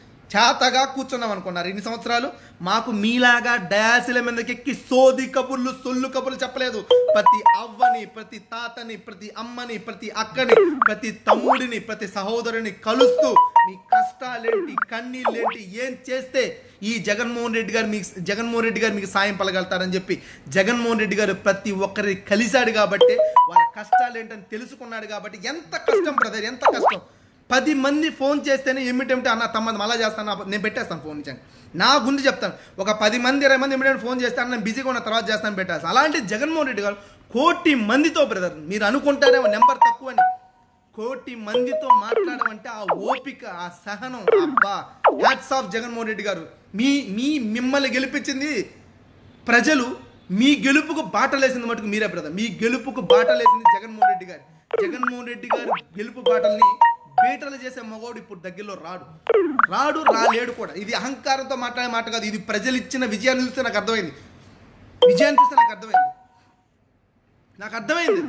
చేతగా కూర్చున్నాం అనుకున్నారు ఇన్ని సంవత్సరాలు మాకు మీలాగా డయాసిల మీదకి ఎక్కి సోది కబుర్లు సొల్లు కబుర్లు చెప్పలేదు ప్రతి అవ్వని ప్రతి తాతని ప్రతి అమ్మని ప్రతి అక్కని ప్రతి తమ్ముడిని ప్రతి సహోదరుని కలుస్తూ మీ కష్టాలేంటి కన్నీళ్ళేంటి ఏం చేస్తే ఈ జగన్మోహన్ రెడ్డి గారు మీకు జగన్మోహన్ రెడ్డి గారు మీకు సాయం పలగలుగుతారని చెప్పి జగన్మోహన్ రెడ్డి గారు ప్రతి ఒక్కరి కలిశాడు కాబట్టి వాళ్ళ కష్టాలు ఏంటని తెలుసుకున్నాడు కాబట్టి ఎంత కష్టం బ్రదర్ ఎంత కష్టం పది మంది ఫోన్ చేస్తేనే ఏమిటేమిటి అన్న తమ్మది మళ్ళా చేస్తాను నా- నేను పెట్టేస్తాను ఫోన్ ఇచ్చాను నా గుండి చెప్తాను ఒక పది మంది ఇరవై మంది ఏమిటంటే ఫోన్ చేస్తాను నేను బిజీగా ఉన్న తర్వాత చేస్తాను పెట్టేస్తాను అలాంటి జగన్మోహన్ రెడ్డి గారు కోటి మందితో బ్రదర్ మీరు అనుకుంటారేమో నెంబర్ తక్కువ అని కోటి మందితో మాట్లాడడం అంటే ఆ ఓపిక ఆ సహనం అబ్బా హ్యాట్స్ ఆఫ్ జగన్మోహన్ రెడ్డి గారు మీ మీ మిమ్మల్ని గెలిపించింది ప్రజలు మీ గెలుపుకు బాటలేసింది మటుకు మీరే బ్రదర్ మీ గెలుపుకు బాటలేసింది జగన్మోహన్ రెడ్డి గారు జగన్మోహన్ రెడ్డి గారు గెలుపు బాటల్ని బీటలు చేసే మగవాడు ఇప్పుడు దగ్గరలో రాడు రాడు రాలేడు కూడా ఇది అహంకారంతో మాట్లాడే మాట కాదు ఇది ప్రజలు ఇచ్చిన విజయాన్ని చూస్తే నాకు అర్థమైంది విజయాన్ని చూస్తే నాకు అర్థమైంది నాకు అర్థమైంది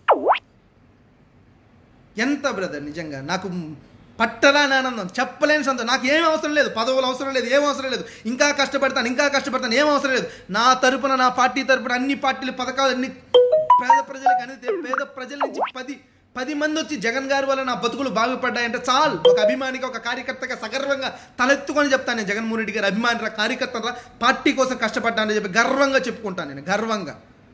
ఎంత బ్రదర్ నిజంగా నాకు పట్టరాని ఆనందం చెప్పలేని సంతోషం నాకు ఏం అవసరం లేదు పదవులు అవసరం లేదు ఏం అవసరం లేదు ఇంకా కష్టపడతాను ఇంకా కష్టపడతాను ఏం అవసరం లేదు నా తరపున నా పార్టీ తరపున అన్ని పార్టీలు పథకాలు అన్ని పేద ప్రజలకు అందితే పేద ప్రజల నుంచి పది పది మంది వచ్చి జగన్ గారి వల్ల నా బతుకులు బాగుపడ్డాయంటే చాలు ఒక అభిమానికి ఒక కార్యకర్తగా సగర్వంగా తలెత్తుకొని చెప్తాను నేను జగన్మోహన్ రెడ్డి గారి అభిమాని కార్యకర్తరా పార్టీ కోసం కష్టపడ్డానని చెప్పి గర్వంగా చెప్పుకుంటాను నేను గర్వంగా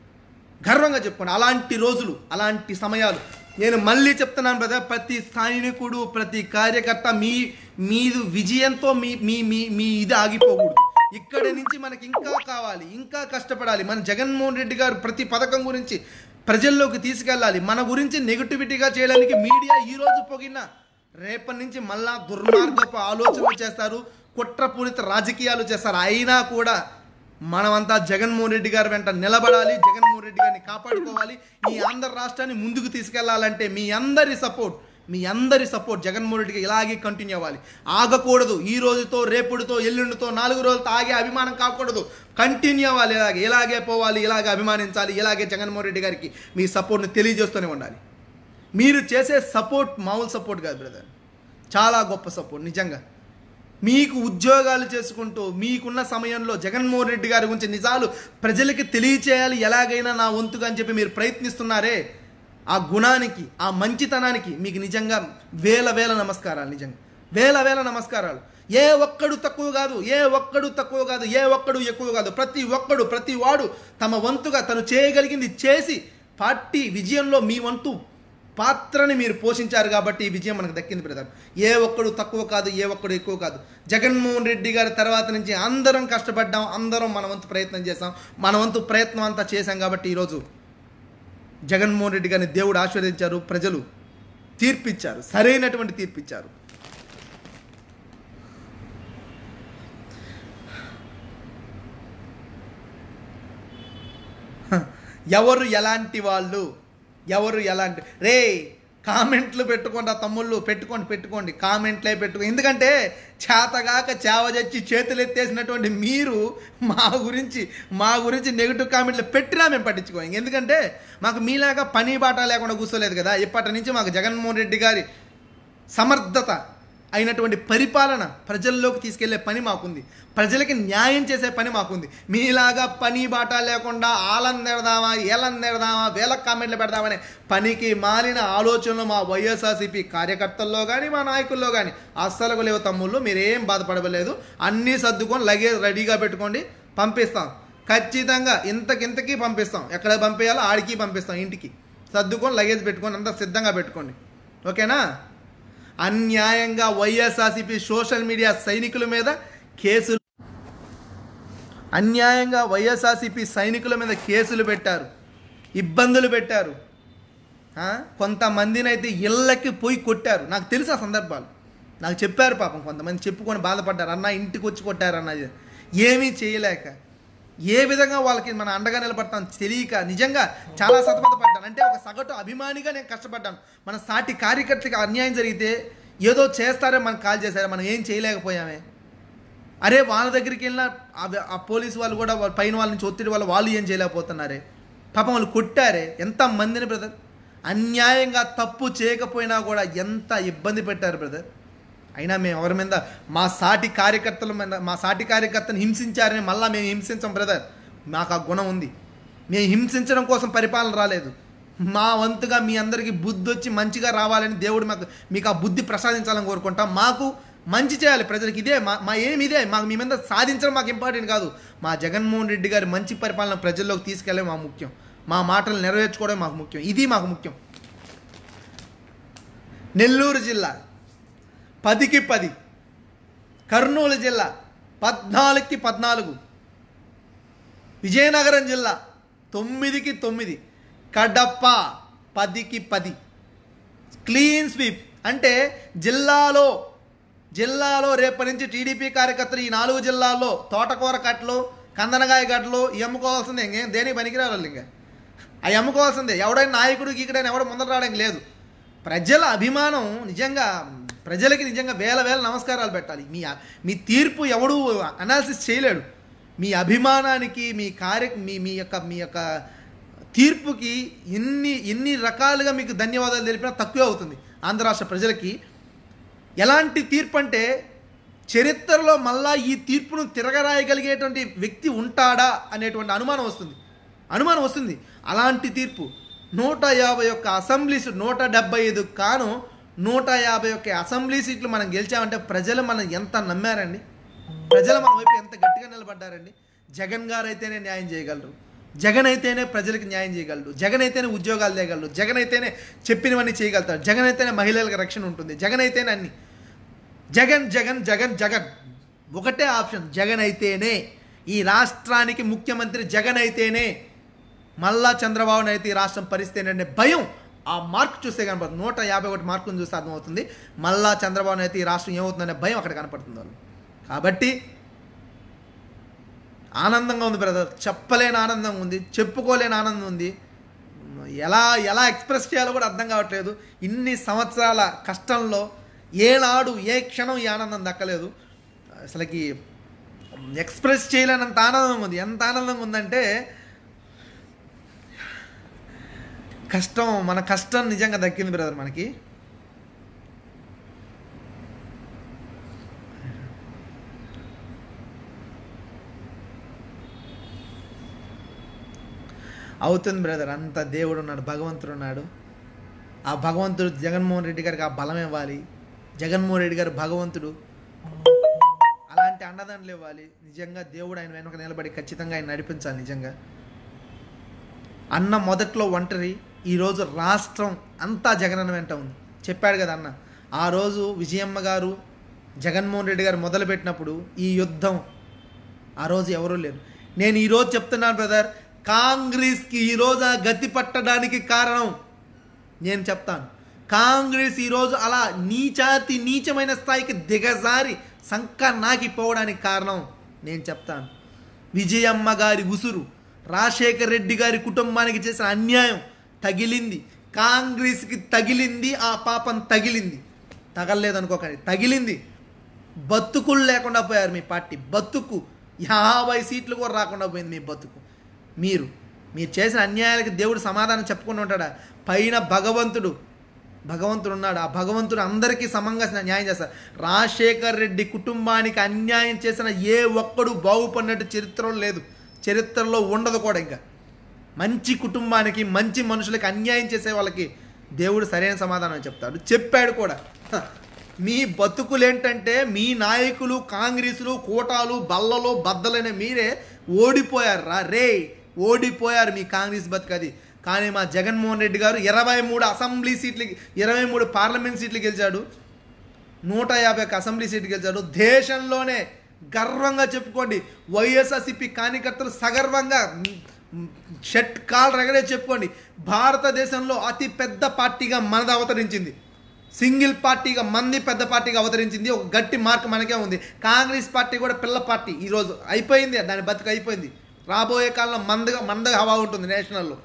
గర్వంగా చెప్పుకోండి అలాంటి రోజులు అలాంటి సమయాలు నేను మళ్ళీ చెప్తున్నాను బ్రదర్ ప్రతి సైనికుడు ప్రతి కార్యకర్త మీ మీది విజయంతో మీ మీ మీ మీ ఇది ఆగిపోకూడదు ఇక్కడి నుంచి మనకి ఇంకా కావాలి ఇంకా కష్టపడాలి మన జగన్మోహన్ రెడ్డి గారు ప్రతి పథకం గురించి ప్రజల్లోకి తీసుకెళ్ళాలి మన గురించి నెగటివిటీగా చేయడానికి మీడియా ఈ రోజు పొగిన రేపటి నుంచి మళ్ళా దుర్మార్గపు ఆలోచనలు చేస్తారు కుట్రపూరిత రాజకీయాలు చేస్తారు అయినా కూడా మనమంతా జగన్మోహన్ రెడ్డి గారి వెంట నిలబడాలి జగన్మోహన్ రెడ్డి గారిని కాపాడుకోవాలి ఈ ఆంధ్ర రాష్ట్రాన్ని ముందుకు తీసుకెళ్లాలంటే మీ అందరి సపోర్ట్ మీ అందరి సపోర్ట్ జగన్మోహన్ రెడ్డికి ఇలాగే కంటిన్యూ అవ్వాలి ఆగకూడదు ఈ రోజుతో రేపుడుతో ఎల్లుండితో నాలుగు రోజులతో ఆగే అభిమానం కాకూడదు కంటిన్యూ అవ్వాలి ఇలాగే ఇలాగే పోవాలి ఇలాగే అభిమానించాలి ఇలాగే జగన్మోహన్ రెడ్డి గారికి మీ సపోర్ట్ని తెలియజేస్తూనే ఉండాలి మీరు చేసే సపోర్ట్ మామూలు సపోర్ట్ కాదు బ్రదర్ చాలా గొప్ప సపోర్ట్ నిజంగా మీకు ఉద్యోగాలు చేసుకుంటూ మీకున్న సమయంలో జగన్మోహన్ రెడ్డి గారి గురించి నిజాలు ప్రజలకి తెలియచేయాలి ఎలాగైనా నా వంతుగా అని చెప్పి మీరు ప్రయత్నిస్తున్నారే ఆ గుణానికి ఆ మంచితనానికి మీకు నిజంగా వేల వేల నమస్కారాలు నిజంగా వేల వేల నమస్కారాలు ఏ ఒక్కడు తక్కువ కాదు ఏ ఒక్కడు తక్కువ కాదు ఏ ఒక్కడు ఎక్కువ కాదు ప్రతి ఒక్కడు ప్రతి వాడు తమ వంతుగా తను చేయగలిగింది చేసి పార్టీ విజయంలో మీ వంతు పాత్రని మీరు పోషించారు కాబట్టి ఈ విజయం మనకు దక్కింది బ్రదర్ ఏ ఒక్కడు తక్కువ కాదు ఏ ఒక్కడు ఎక్కువ కాదు జగన్మోహన్ రెడ్డి గారి తర్వాత నుంచి అందరం కష్టపడ్డాం అందరం మన వంతు ప్రయత్నం చేసాం మన వంతు ప్రయత్నం అంతా చేశాం కాబట్టి ఈరోజు జగన్మోహన్ రెడ్డి గారిని దేవుడు ఆశీర్వదించారు ప్రజలు తీర్పిచ్చారు సరైనటువంటి తీర్పిచ్చారు హ, ఎవరు ఎలాంటి వాళ్ళు ఎవరు ఎలాంటి రే కామెంట్లు పెట్టుకోండి ఆ తమ్ముళ్ళు పెట్టుకోండి పెట్టుకోండి కామెంట్లే పెట్టుకో ఎందుకంటే చేతగాక చేవ చచ్చి చేతులు ఎత్తేసినటువంటి మీరు మా గురించి మా గురించి నెగిటివ్ కామెంట్లు పెట్టినా మేము పట్టించుకోం ఎందుకంటే మాకు మీలాగా పని బాట లేకుండా కూర్చోలేదు కదా ఇప్పటి నుంచి మాకు జగన్మోహన్ రెడ్డి గారి సమర్థత అయినటువంటి పరిపాలన ప్రజల్లోకి తీసుకెళ్లే పని మాకుంది ప్రజలకి న్యాయం చేసే పని మాకుంది మీలాగా పని బాట లేకుండా ఆలం నెడదామా ఏలం నెడదామా వేల కామెంట్లు పెడదామనే పనికి మాలిన ఆలోచనలు మా వైఎస్ఆర్సీపీ కార్యకర్తల్లో కానీ మా నాయకుల్లో కానీ అస్సలు లేవు తమ్ముళ్ళు మీరేం బాధపడలేదు అన్నీ సర్దుకొని లగేజ్ రెడీగా పెట్టుకోండి పంపిస్తాం ఖచ్చితంగా ఇంతకింతకి పంపిస్తాం ఎక్కడ పంపేయాలో ఆడికి పంపిస్తాం ఇంటికి సర్దుకొని లగేజ్ పెట్టుకొని అంతా సిద్ధంగా పెట్టుకోండి ఓకేనా అన్యాయంగా వైఎస్ఆర్సీపీ సోషల్ మీడియా సైనికుల మీద కేసులు అన్యాయంగా వైఎస్ఆర్సీపీ సైనికుల మీద కేసులు పెట్టారు ఇబ్బందులు పెట్టారు ఆ? కొంతమందిని అయితే ఇళ్ళకి పోయి కొట్టారు నాకు తెలుసు ఆ సందర్భాలు నాకు చెప్పారు పాపం కొంతమంది చెప్పుకొని బాధపడ్డారు అన్న ఇంటికి వచ్చి కొట్టారు అన్న ఏమీ చేయలేక ఏ విధంగా వాళ్ళకి మన అండగా నిలబడతాం తెలియక నిజంగా చాలా సతమతపడ్డాను అంటే ఒక సగటు అభిమానిగా నేను కష్టపడ్డాను మన సాటి కార్యకర్తకి అన్యాయం జరిగితే ఏదో చేస్తారే మనకు కాల్ చేశారే మనం ఏం చేయలేకపోయామే అరే వాళ్ళ దగ్గరికి వెళ్ళిన ఆ- ఆ పోలీసు వాళ్ళు కూడా వాళ్ళ పైన వాళ్ళ నుంచి ఒత్తిడి వల్ల వాళ్ళు ఏం చేయలేకపోతున్నారే పాపం వాళ్ళు కొట్టారే ఎంత మందిని బ్రదర్ అన్యాయంగా తప్పు చేయకపోయినా కూడా ఎంత ఇబ్బంది పెట్టారు బ్రదర్ అయినా మేము ఎవరి మీద మా సాటి కార్యకర్తల మీద మా సాటి కార్యకర్తను హింసించారని మళ్ళీ మేము హింసించాం బ్రదర్ మాకు ఆ గుణం ఉంది మేము హింసించడం కోసం పరిపాలన రాలేదు మా వంతుగా మీ అందరికీ బుద్ధి వచ్చి మంచిగా రావాలని దేవుడు మాకు మీకు ఆ బుద్ధి ప్రసాదించాలని కోరుకుంటాం మాకు మంచి చేయాలి ప్రజలకు ఇదే మా మా ఏమి ఇదే మాకు మీ మీద సాధించడం మాకు ఇంపార్టెంట్ కాదు మా జగన్మోహన్ రెడ్డి గారి మంచి పరిపాలన ప్రజల్లోకి తీసుకెళ్ళడం మాకు ముఖ్యం మా మాటలు నెరవేర్చుకోవడం మాకు ముఖ్యం ఇది మాకు ముఖ్యం నెల్లూరు జిల్లా పదికి పది కర్నూలు జిల్లా పద్నాలుగుకి పద్నాలుగు విజయనగరం జిల్లా తొమ్మిదికి తొమ్మిది కడప పదికి పది క్లీన్ స్వీప్ అంటే జిల్లాలో జిల్లాలో రేపటి నుంచి టీడీపీ కార్యకర్తలు ఈ నాలుగు జిల్లాల్లో తోటకూర కట్టలు కందనగాయ గడ్డలు ఇవి అమ్ముకోవాల్సిందే ఇంకేం దేనికి పనికిరారు వాళ్ళు ఇంకా అవి అమ్ముకోవాల్సిందే ఎవడైనా నాయకుడు గీకడైనా ఎవడ ముందర రావడానికి లేదు ప్రజల అభిమానం నిజంగా ప్రజలకి నిజంగా వేల వేల నమస్కారాలు పెట్టాలి మీ మీ తీర్పు ఎవడు అనాలిసిస్ చేయలేడు మీ అభిమానానికి మీ కార్య మీ మీ యొక్క మీ యొక్క తీర్పుకి ఎన్ని ఎన్ని రకాలుగా మీకు ధన్యవాదాలు తెలిపినా తక్కువే అవుతుంది ఆంధ్ర రాష్ట్ర ప్రజలకి ఎలాంటి తీర్పు అంటే చరిత్రలో మళ్ళా ఈ తీర్పును తిరగరాయగలిగేటువంటి వ్యక్తి ఉంటాడా అనేటువంటి అనుమానం వస్తుంది అనుమానం వస్తుంది అలాంటి తీర్పు నూట యాభై ఒక్క అసెంబ్లీ సీట్లు నూట డెబ్బై ఐదు కాను నూట యాభై ఒక్క అసెంబ్లీ సీట్లు మనం గెలిచామంటే ప్రజలు మనం ఎంత నమ్మారండి ప్రజలు మన వైపు ఎంత గట్టిగా నిలబడ్డారండి జగన్ గారు అయితేనే న్యాయం చేయగలరు జగన్ అయితేనే ప్రజలకు న్యాయం చేయగలరు జగన్ అయితేనే ఉద్యోగాలు తేగలరు జగన్ అయితేనే చెప్పినవన్నీ చేయగలుగుతారు జగన్ అయితేనే మహిళలకు రక్షణ ఉంటుంది జగన్ అయితేనే అన్ని జగన్ జగన్ జగన్ జగన్ ఒకటే ఆప్షన్ జగన్ అయితేనే ఈ రాష్ట్రానికి ముఖ్యమంత్రి జగన్ అయితేనే మళ్ళా చంద్రబాబు అయితే ఈ రాష్ట్రం పరిస్థితి అనే భయం ఆ మార్క్ చూస్తే కనపడుతుంది నూట యాభై ఒకటి మార్కును చూస్తే అర్థమవుతుంది మళ్ళా చంద్రబాబు అయితే ఈ రాష్ట్రం ఏమవుతుందనే భయం అక్కడ కనపడుతుంది వాళ్ళు కాబట్టి ఆనందంగా ఉంది బ్రదర్ చెప్పలేని ఆనందం ఉంది చెప్పుకోలేని ఆనందం ఉంది ఎలా ఎలా ఎక్స్ప్రెస్ చేయాలో కూడా అర్థం కావట్లేదు ఇన్ని సంవత్సరాల కష్టంలో ఏనాడు ఏ క్షణం ఈ ఆనందం దక్కలేదు అసలుకి ఎక్స్ప్రెస్ చేయలేనంత ఆనందం ఉంది ఎంత ఆనందంగా ఉందంటే కష్టం మన కష్టం నిజంగా దక్కింది బ్రదర్ మనకి అవుతుంది బ్రదర్ అంత దేవుడు ఉన్నాడు భగవంతుడు ఉన్నాడు ఆ భగవంతుడు జగన్మోహన్ రెడ్డి గారికి ఆ బలం ఇవ్వాలి జగన్మోహన్ రెడ్డి గారు భగవంతుడు అలాంటి అండదండలు ఇవ్వాలి నిజంగా దేవుడు ఆయన వెనుక నిలబడి ఖచ్చితంగా ఆయన నడిపించాలి నిజంగా అన్న మొదట్లో ఒంటరి ఈరోజు రాష్ట్రం అంతా జగనన్న వెంట ఉంది చెప్పాడు కదా అన్న ఆ రోజు విజయమ్మ గారు జగన్మోహన్ రెడ్డి గారు మొదలుపెట్టినప్పుడు ఈ యుద్ధం ఆ రోజు ఎవరూ లేరు నేను ఈరోజు చెప్తున్నాను బ్రదర్ కాంగ్రెస్కి ఈరోజు ఆ గతి పట్టడానికి కారణం నేను చెప్తాను కాంగ్రెస్ ఈరోజు అలా నీచాతి నీచమైన స్థాయికి దిగజారి సంక నాకిపోవడానికి కారణం నేను చెప్తాను విజయమ్మ గారి ఉసురు రాజశేఖర్ రెడ్డి గారి కుటుంబానికి చేసిన అన్యాయం తగిలింది కాంగ్రెస్కి తగిలింది ఆ పాపం తగిలింది తగలలేదు అనుకోకండి తగిలింది బతుకులు లేకుండా పోయారు మీ పార్టీ బతుకు యాభై సీట్లు కూడా రాకుండా పోయింది మీ బతుకు మీరు మీరు చేసిన అన్యాయాలకి దేవుడు సమాధానం చెప్పుకుంటూ ఉంటాడా పైన భగవంతుడు భగవంతుడు ఉన్నాడు ఆ భగవంతుడు అందరికీ సమంగా న్యాయం చేస్తారు రాజశేఖర్ రెడ్డి కుటుంబానికి అన్యాయం చేసిన ఏ ఒక్కడు బాగుపడినట్టు చరిత్రలో లేదు చరిత్రలో ఉండదు కూడా ఇంకా మంచి కుటుంబానికి మంచి మనుషులకి అన్యాయం చేసే వాళ్ళకి దేవుడు సరైన సమాధానం చెప్తాడు చెప్పాడు కూడా హ, మీ బతుకులు ఏంటంటే మీ నాయకులు కాంగ్రెసులు కోటాలు బల్లలు బద్దలైన మీరే ఓడిపోయారు రా రే ఓడిపోయారు మీ కాంగ్రెస్ బతుకది కానీ మా జగన్మోహన్ రెడ్డి గారు ఇరవై మూడు అసెంబ్లీ సీట్లు ఇరవై మూడు పార్లమెంట్ సీట్లు గెలిచాడు నూట యాభై ఒక్క అసెంబ్లీ సీట్లు గెలిచాడు దేశంలోనే గర్వంగా చెప్పుకోండి వైఎస్ఆర్సిపి కార్యకర్తలు సగర్వంగా మ్, షట్ కాల్ రగడే చెప్పుకోండి భారతదేశంలో అతి పెద్ద పార్టీగా మనది అవతరించింది సింగిల్ పార్టీగా మంది పెద్ద పార్టీగా అవతరించింది ఒక గట్టి మార్క్ మనకే ఉంది కాంగ్రెస్ పార్టీ కూడా పిల్ల పార్టీ ఈరోజు అయిపోయింది దాని బతుకు అయిపోయింది రాబోయే కాలంలో మందగా మందగా హవా ఉంటుంది నేషనల్లో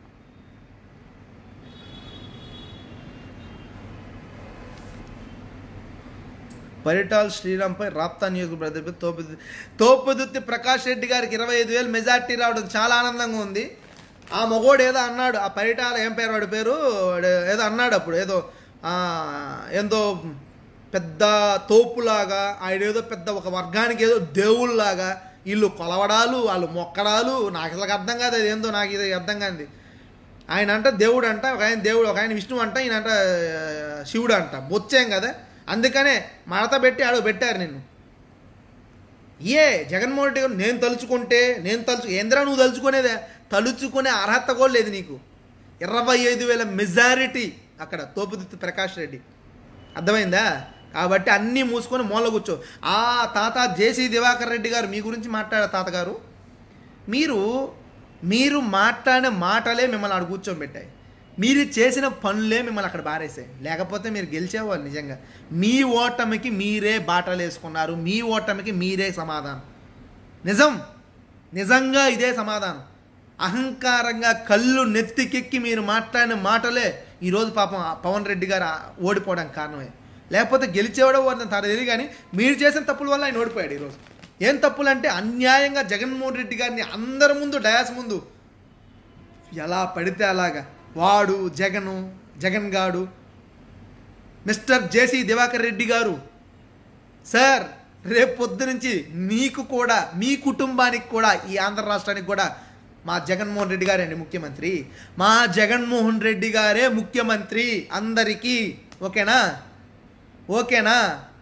పరిటాల్ శ్రీరామ్పై రాప్తా నియోజకవర్గ తోపుదు తోపుదుత్తి ప్రకాష్ రెడ్డి గారికి ఇరవై ఐదు వేలు మెజార్టీ రావడం చాలా ఆనందంగా ఉంది ఆ మగోడు ఏదో అన్నాడు ఆ పరిటాల ఏం పేరు వాడి పేరు వాడు ఏదో అన్నాడు అప్పుడు ఏదో ఆ, ఏందో పెద్ద తోపులాగా ఆయన ఏదో పెద్ద ఒక వర్గానికి ఏదో దేవుళ్ళలాగా వీళ్ళు కొలవడాలు వాళ్ళు మొక్కడాలు నాకు అసలు అర్థం కాదు అది ఏందో నాకు ఇది అర్థం కాదు ఆయన అంట దేవుడు అంట ఒక ఆయన దేవుడు ఒక ఆయన విష్ణువు అంట ఈయన అంట ఆ, శివుడు అంట బొచ్చేం కదా అందుకనే మడత పెట్టి అడుగు పెట్టారు నిన్ను ఏ జగన్మోహన్ రెడ్డి గారు నేను తలుచుకుంటే నేను తలుచు ఏంద్రా నువ్వు తలుచుకునేదే తలుచుకునే అర్హత కూడా లేదు నీకు ఇరవై ఐదు వేల మెజారిటీ అక్కడ తోపుదిత్తి ప్రకాష్ రెడ్డి అర్థమైందా కాబట్టి అన్నీ మూసుకొని మూల కూర్చో ఆ తాత జేసీ దివాకర్ రెడ్డి గారు మీ గురించి మాట్లాడే తాతగారు మీరు మీరు మాట్లాడిన మాటలే మిమ్మల్ని అక్కడ కూర్చోబెట్టాయి మీరు చేసిన పనులే మిమ్మల్ని అక్కడ బారేసాయి లేకపోతే మీరు గెలిచేవాళ్ళు నిజంగా మీ ఓటమికి మీరే బాటలు వేసుకున్నారు మీ ఓటమికి మీరే సమాధానం నిజం నిజంగా ఇదే సమాధానం అహంకారంగా కళ్ళు నెత్తికెక్కి మీరు మాట్లాడిన మాటలే ఈరోజు పాపం ఆ పవన్ రెడ్డి గారు ఆ- ఓడిపోవడానికి కారణమే లేకపోతే గెలిచేవాడో వాడిని తన తెలియదు కానీ మీరు చేసిన తప్పుల వల్ల ఆయన ఓడిపోయాడు ఈరోజు ఏం తప్పులు అంటే అన్యాయంగా జగన్మోహన్ రెడ్డి గారిని అందరి ముందు డయాస్ ముందు ఎలా పడితే అలాగా వాడు జగను జగన్ గాడు మిస్టర్ జేసీ దివాకర్ రెడ్డి గారు సార్ రేపు పొద్దు నుంచి మీకు కూడా మీ కుటుంబానికి కూడా ఈ ఆంధ్ర రాష్ట్రానికి కూడా మా జగన్మోహన్ రెడ్డి గారే అండి ముఖ్యమంత్రి మా జగన్మోహన్ రెడ్డి గారే ముఖ్యమంత్రి అందరికీ ఓకేనా ఓకేనా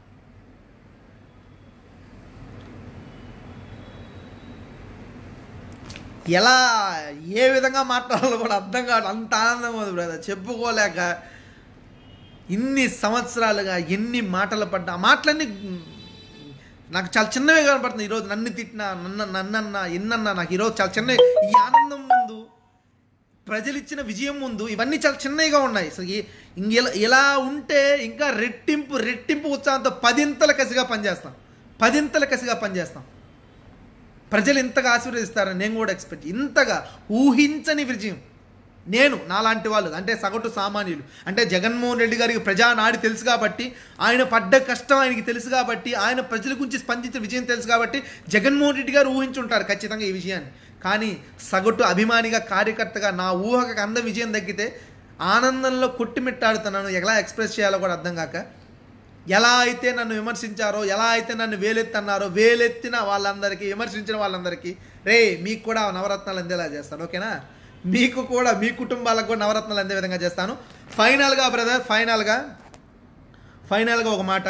ఎలా ఏ విధంగా మాట్లాడాలో కూడా అర్థం కాదు అంత ఆనందంగా ఉంది బ్రదర్ చెప్పుకోలేక ఇన్ని సంవత్సరాలుగా ఎన్ని మాటలు పడ్డా ఆ మాటలన్నీ మ్, నాకు చాలా చిన్నవే కనపడుతుంది ఈరోజు నన్ను తిట్టినా నన్న నన్నన్నా ఎన్నన్నా నాకు ఈరోజు చాలా చిన్నవి ఈ ఆనందం ముందు ప్రజలు ఇచ్చిన విజయం ముందు ఇవన్నీ చాలా చిన్నవిగా ఉన్నాయి సో ఈ- ఇంక ఇలా ఇలా ఉంటే ఇంకా రెట్టింపు రెట్టింపు ఉత్సాహంతో పదింతల కసిగా పనిచేస్తాం పదింతల కసిగా పనిచేస్తాం ప్రజలు ఇంతగా ఆశీర్వదిస్తారని నేను కూడా ఎక్స్పెక్ట్ ఇంతగా ఊహించని విజయం నేను నాలాంటి వాళ్ళు అంటే సగటు సామాన్యులు అంటే జగన్మోహన్ రెడ్డి గారికి ప్రజానాడి తెలుసు కాబట్టి ఆయన పడ్డ కష్టం ఆయనకి తెలుసు కాబట్టి ఆయన ప్రజల గురించి స్పందించిన విజయం తెలుసు కాబట్టి జగన్మోహన్ రెడ్డి గారు ఊహించుంటారు ఖచ్చితంగా ఈ విషయాన్ని కానీ సగటు అభిమానిగా కార్యకర్తగా నా ఊహకు అంద విజయం తగ్గితే ఆనందంలో కొట్టిమిట్టాడుతున్నాను ఎలా ఎక్స్ప్రెస్ చేయాలో కూడా అర్థం కాక ఎలా అయితే నన్ను విమర్శించారో ఎలా అయితే నన్ను వేలెత్తన్నారో వేలెత్తిన వాళ్ళందరికీ విమర్శించిన వాళ్ళందరికీ రే మీకు కూడా నవరత్నాలు అందేలా చేస్తాను ఓకేనా మీకు కూడా మీ కుటుంబాలకు కూడా నవరత్నాలు అందే విధంగా చేస్తాను ఫైనల్గా బ్రదర్ ఫైనల్గా ఫైనల్గా ఒక మాట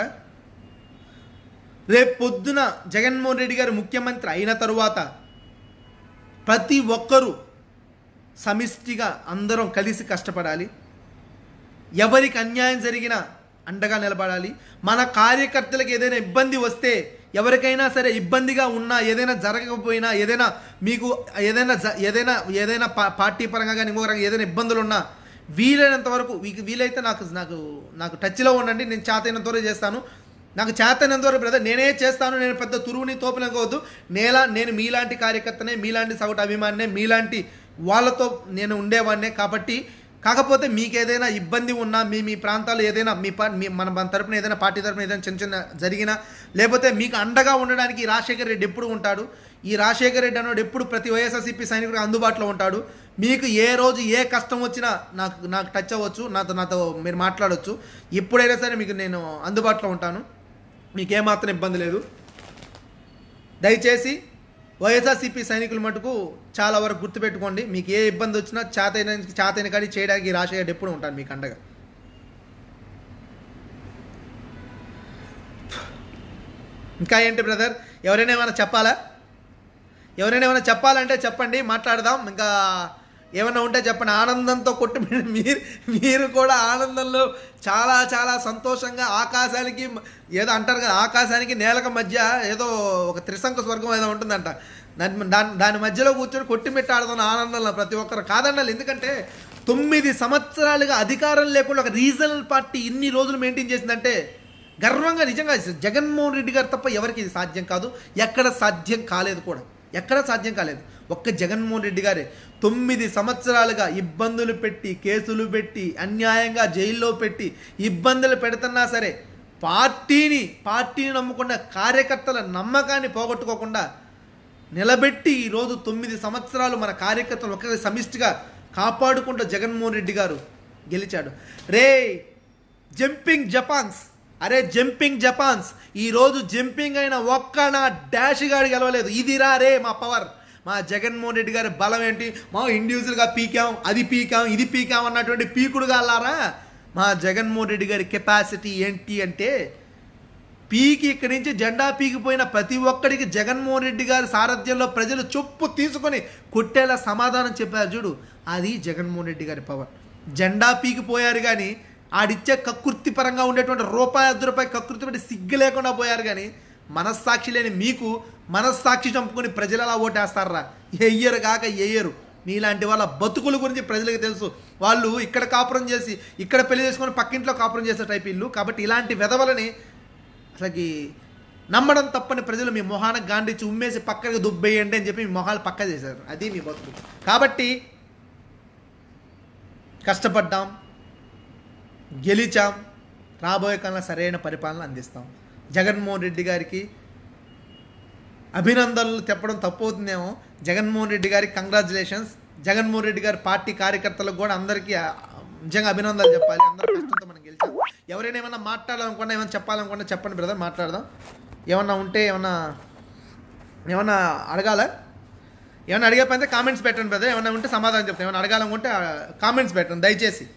రేపు పొద్దున జగన్మోహన్ రెడ్డి గారు ముఖ్యమంత్రి అయిన తరువాత ప్రతి ఒక్కరూ సమిష్టిగా అందరం కలిసి కష్టపడాలి ఎవరికి అన్యాయం జరిగినా అండగా నిలబడాలి మన కార్యకర్తలకు ఏదైనా ఇబ్బంది వస్తే ఎవరికైనా సరే ఇబ్బందిగా ఉన్నా ఏదైనా జరగకపోయినా ఏదైనా మీకు ఏదైనా జ- ఏదైనా ఏదైనా పా- పార్టీ పరంగా కానీ ఇంకొక రకంగా ఏదైనా ఇబ్బందులు ఉన్నా వీలైనంత వరకు మీకు వీలైతే నాకు నాకు నాకు టచ్లో ఉండండి నేను చేతైనంత వరకు చేస్తాను నాకు చేతైనంత వరకు బ్రదర్ నేనే చేస్తాను నేను పెద్ద తురువుని తోపులనుకోవద్దు నేలా నేను మీలాంటి కార్యకర్తనే మీలాంటి సగటు అభిమానినే మీలాంటి వాళ్ళతో నేను ఉండేవాడినే కాబట్టి కాకపోతే మీకు ఏదైనా ఇబ్బంది ఉన్నా మీ మీ ప్రాంతాల్లో ఏదైనా మీ పా మీ మన మన తరపున ఏదైనా పార్టీ తరపున ఏదైనా చిన్న చిన్న జరిగినా లేకపోతే మీకు అండగా ఉండడానికి ఈ రాజశేఖర్ రెడ్డి ఎప్పుడు ఉంటాడు ఈ రాజశేఖర్ రెడ్డి అన్నాడు ఎప్పుడు ప్రతి వైఎస్ఆర్సీపీ సైనికుడు అందుబాటులో ఉంటాడు మీకు ఏ రోజు ఏ కష్టం వచ్చినా నాకు నాకు టచ్ అవ్వచ్చు నాతో నాతో మీరు మాట్లాడవచ్చు ఎప్పుడైనా సరే మీకు నేను అందుబాటులో ఉంటాను మీకు ఏమాత్రం ఇబ్బంది లేదు దయచేసి వైఎస్ఆర్సీపీ సైనికుల మటుకు చాలా వరకు గుర్తుపెట్టుకోండి మీకు ఏ ఇబ్బంది వచ్చినా చేతైన చేతైన కానీ చేయడానికి రాజశేఖర్ ఎప్పుడు ఉంటాను మీకు అండగా ఇంకా ఏంటి బ్రదర్ ఎవరైనా ఏమైనా చెప్పాలా ఎవరైనా ఏమైనా చెప్పాలంటే చెప్పండి మాట్లాడదాం ఇంకా ఏమైనా ఉంటే చెప్పండి ఆనందంతో కొట్టి మీరు మీరు కూడా ఆనందంలో చాలా చాలా సంతోషంగా ఆకాశానికి మ- ఏదో అంటారు కదా ఆకాశానికి నేలకు మధ్య ఏదో ఒక త్రిశంకు స్వర్గం ఏదో ఉంటుందంట దాని దాని దాని మధ్యలో కూర్చొని కొట్టిమిట్టాడుతున్న ఆనందంలో ప్రతి ఒక్కరు కాదన్నాలి ఎందుకంటే తొమ్మిది సంవత్సరాలుగా అధికారం లేకుండా ఒక రీజనల్ పార్టీ ఇన్ని రోజులు మెయింటైన్ చేసిందంటే గర్వంగా నిజంగా జగన్మోహన్ రెడ్డి గారు తప్ప ఎవరికి ఇది సాధ్యం కాదు ఎక్కడ సాధ్యం కాలేదు కూడా ఎక్కడ సాధ్యం కాలేదు ఒక్క జగన్మోహన్ రెడ్డి గారే తొమ్మిది సంవత్సరాలుగా ఇబ్బందులు పెట్టి కేసులు పెట్టి అన్యాయంగా జైల్లో పెట్టి ఇబ్బందులు పెడుతున్నా సరే పార్టీని పార్టీని నమ్ముకున్న కార్యకర్తల నమ్మకాన్ని పోగొట్టుకోకుండా నిలబెట్టి ఈరోజు తొమ్మిది సంవత్సరాలు మన కార్యకర్తలు ఒక సమిష్టిగా కాపాడుకుంటూ జగన్మోహన్ రెడ్డి గారు గెలిచాడు రే జంపింగ్ జపాన్స్ అరే జంపింగ్ జపాన్స్ ఈరోజు జంపింగ్ అయిన ఒక్క నా డాష్ గాడి గెలవలేదు ఇదిరా రే మా పవర్ మా జగన్మోహన్ రెడ్డి గారి బలం ఏంటి మా ఇండివిజువల్గా పీకాం అది పీకాం ఇది పీకాం అన్నటువంటి పీకుడుగా అల్లారా మా జగన్మోహన్ రెడ్డి గారి కెపాసిటీ ఏంటి అంటే పీకి ఇక్కడి నుంచి జెండా పీకిపోయిన ప్రతి ఒక్కడికి జగన్మోహన్ రెడ్డి గారి సారథ్యంలో ప్రజలు చొప్పు తీసుకొని కొట్టేలా సమాధానం చెప్పారు చూడు అది జగన్మోహన్ రెడ్డి గారి పవర్ జెండా పీకిపోయారు కానీ ఆడిచ్చే కకృతి పరంగా ఉండేటువంటి రూపాయి అర్ధ రూపాయి కకృతి పెట్టి సిగ్గు లేకుండా పోయారు కానీ మనస్సాక్షి లేని మీకు మనస్సాక్షి చంపుకొని ప్రజలు అలా ఓటేస్తారా ఎయ్యరు కాక ఎయ్యరు మీలాంటి వాళ్ళ బతుకుల గురించి ప్రజలకు తెలుసు వాళ్ళు ఇక్కడ కాపురం చేసి ఇక్కడ పెళ్లి చేసుకొని పక్కింట్లో కాపురం చేసే టైప్ ఇల్లు కాబట్టి ఇలాంటి వెధవలని అసలుకి నమ్మడం తప్పని ప్రజలు మీ మొహాన గాండిచ్చి ఉమ్మేసి పక్కకి దుబ్బేయండి అని చెప్పి మీ మొహాలు పక్క చేశారు అది మీ బతుకు కాబట్టి కష్టపడ్డాం గెలిచాం రాబోయే కాలంలో సరైన పరిపాలన అందిస్తాం జగన్మోహన్ రెడ్డి గారికి అభినందనలు చెప్పడం తప్పు అవుతుందేమో జగన్మోహన్ రెడ్డి గారికి కంగ్రాచులేషన్స్ జగన్మోహన్ రెడ్డి గారి పార్టీ కార్యకర్తలకు కూడా అందరికీ ఆ, నిజంగా అభినందనలు చెప్పాలి అందరి కష్టంతో మనం గెలిచాం ఎవరైనా ఏమన్నా మాట్లాడాలనుకున్నా ఏమైనా చెప్పాలనుకున్నా చెప్పండి బ్రదర్ మాట్లాడదాం ఏమన్నా ఉంటే ఏమన్నా ఏమన్నా అడగాల ఏమన్నా అడిగే పని కామెంట్స్ పెట్టండి బ్రదర్ ఏమన్నా ఉంటే సమాధానం చెప్తాను ఏమన్నా అడగాలనుకుంటే కామెంట్స్ పెట్టండి దయచేసి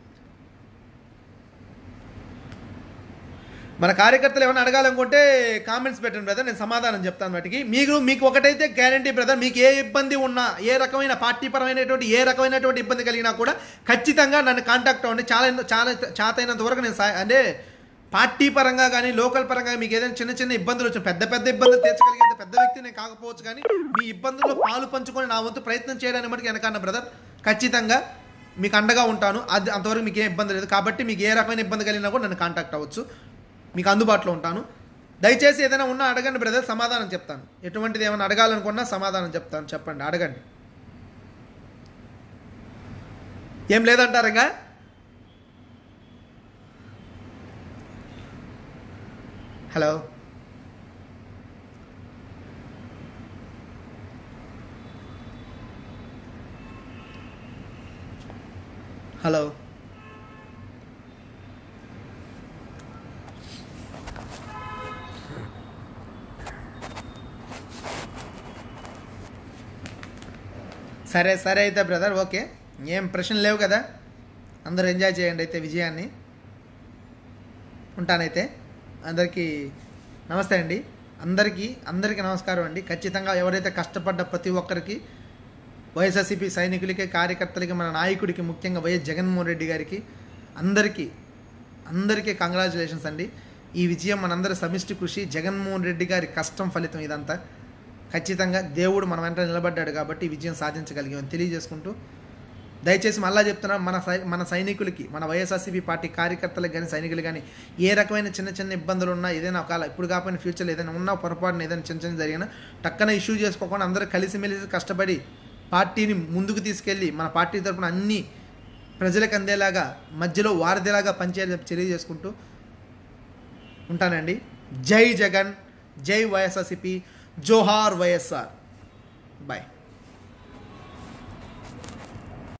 మన కార్యకర్తలు ఏమైనా అడగాలనుకుంటే కామెంట్స్ పెట్టండి బ్రదర్ నేను సమాధానం చెప్తాను వాటికి మీకు మీకు ఒకటైతే గ్యారంటీ బ్రదర్ మీకు ఏ ఇబ్బంది ఉన్నా ఏ రకమైన పార్టీ పరమైనటువంటి ఏ రకమైనటువంటి ఇబ్బంది కలిగినా కూడా ఖచ్చితంగా నన్ను కాంటాక్ట్ అవ్వండి చాలా చాలా చాతైనంత వరకు నేను సా- అంటే పార్టీ పరంగా కానీ లోకల్ పరంగా మీకు ఏదైనా చిన్న చిన్న ఇబ్బందులు వచ్చి పెద్ద పెద్ద ఇబ్బందులు తీర్చగలిగేంత పెద్ద వ్యక్తి నేను కాకపోవచ్చు కానీ మీ ఇబ్బందుల్లో పాలు పంచుకొని నా వంతు ప్రయత్నం చేయడానికి మటుకు వెనకన్న బ్రదర్ ఖచ్చితంగా మీకు అండగా ఉంటాను అది అంతవరకు మీకు ఏ ఇబ్బంది లేదు కాబట్టి మీకు ఏ రకమైన ఇబ్బంది కలిగినా కూడా నన్ను కాంటాక్ట్ అవ్వచ్చు మీకు అందుబాటులో ఉంటాను దయచేసి ఏదైనా ఉన్నా అడగండి బ్రదర్ సమాధానం చెప్తాను ఎటువంటిది ఏమైనా అడగాలనుకున్నా సమాధానం చెప్తాను చెప్పండి అడగండి ఏం లేదంటారు ఇంకా హలో హలో సరే సరే అయితే బ్రదర్ ఓకే ఏం ప్రశ్నలు లేవు కదా అందరూ ఎంజాయ్ చేయండి అయితే విజయాన్ని ఉంటానైతే అందరికీ నమస్తే అండి అందరికీ అందరికీ నమస్కారం అండి ఖచ్చితంగా ఎవరైతే కష్టపడ్డ ప్రతి ఒక్కరికి వైఎస్ఆర్సీపీ సైనికులకి కార్యకర్తలకి మన నాయకుడికి ముఖ్యంగా వైఎస్ జగన్మోహన్ రెడ్డి గారికి అందరికీ అందరికీ కంగ్రాచులేషన్స్ అండి ఈ విజయం మనందరి సమిష్టి కృషి జగన్మోహన్ రెడ్డి గారి కష్టం ఫలితం ఇదంతా ఖచ్చితంగా దేవుడు మన వెంట నిలబడ్డాడు కాబట్టి ఈ విజయం సాధించగలిగామని తెలియజేసుకుంటూ దయచేసి మళ్ళా చెప్తున్నా మన సై మన సైనికులకి మన వైఎస్ఆర్సీపీ పార్టీ కార్యకర్తలకు కానీ సైనికులు కానీ ఏ రకమైన చిన్న చిన్న ఇబ్బందులు ఉన్నా ఏదైనా ఒకవేళ ఇప్పుడు కాకపోయినా ఫ్యూచర్లో ఏదైనా ఉన్నా పొరపాటున ఏదైనా చిన్న చిన్న జరిగినా టక్కన ఇష్యూ చేసుకోకుండా అందరూ కలిసిమెలిసి కష్టపడి పార్టీని ముందుకు తీసుకెళ్ళి మన పార్టీ తరపున అన్ని ప్రజలకు అందేలాగా మధ్యలో వారధిలాగా పనిచేయాలని తెలియజేసుకుంటూ ఉంటానండి జై జగన్ జై వైఎస్ఆర్సీపీ జోహార్ వైఎస్ఆర్ బాయ్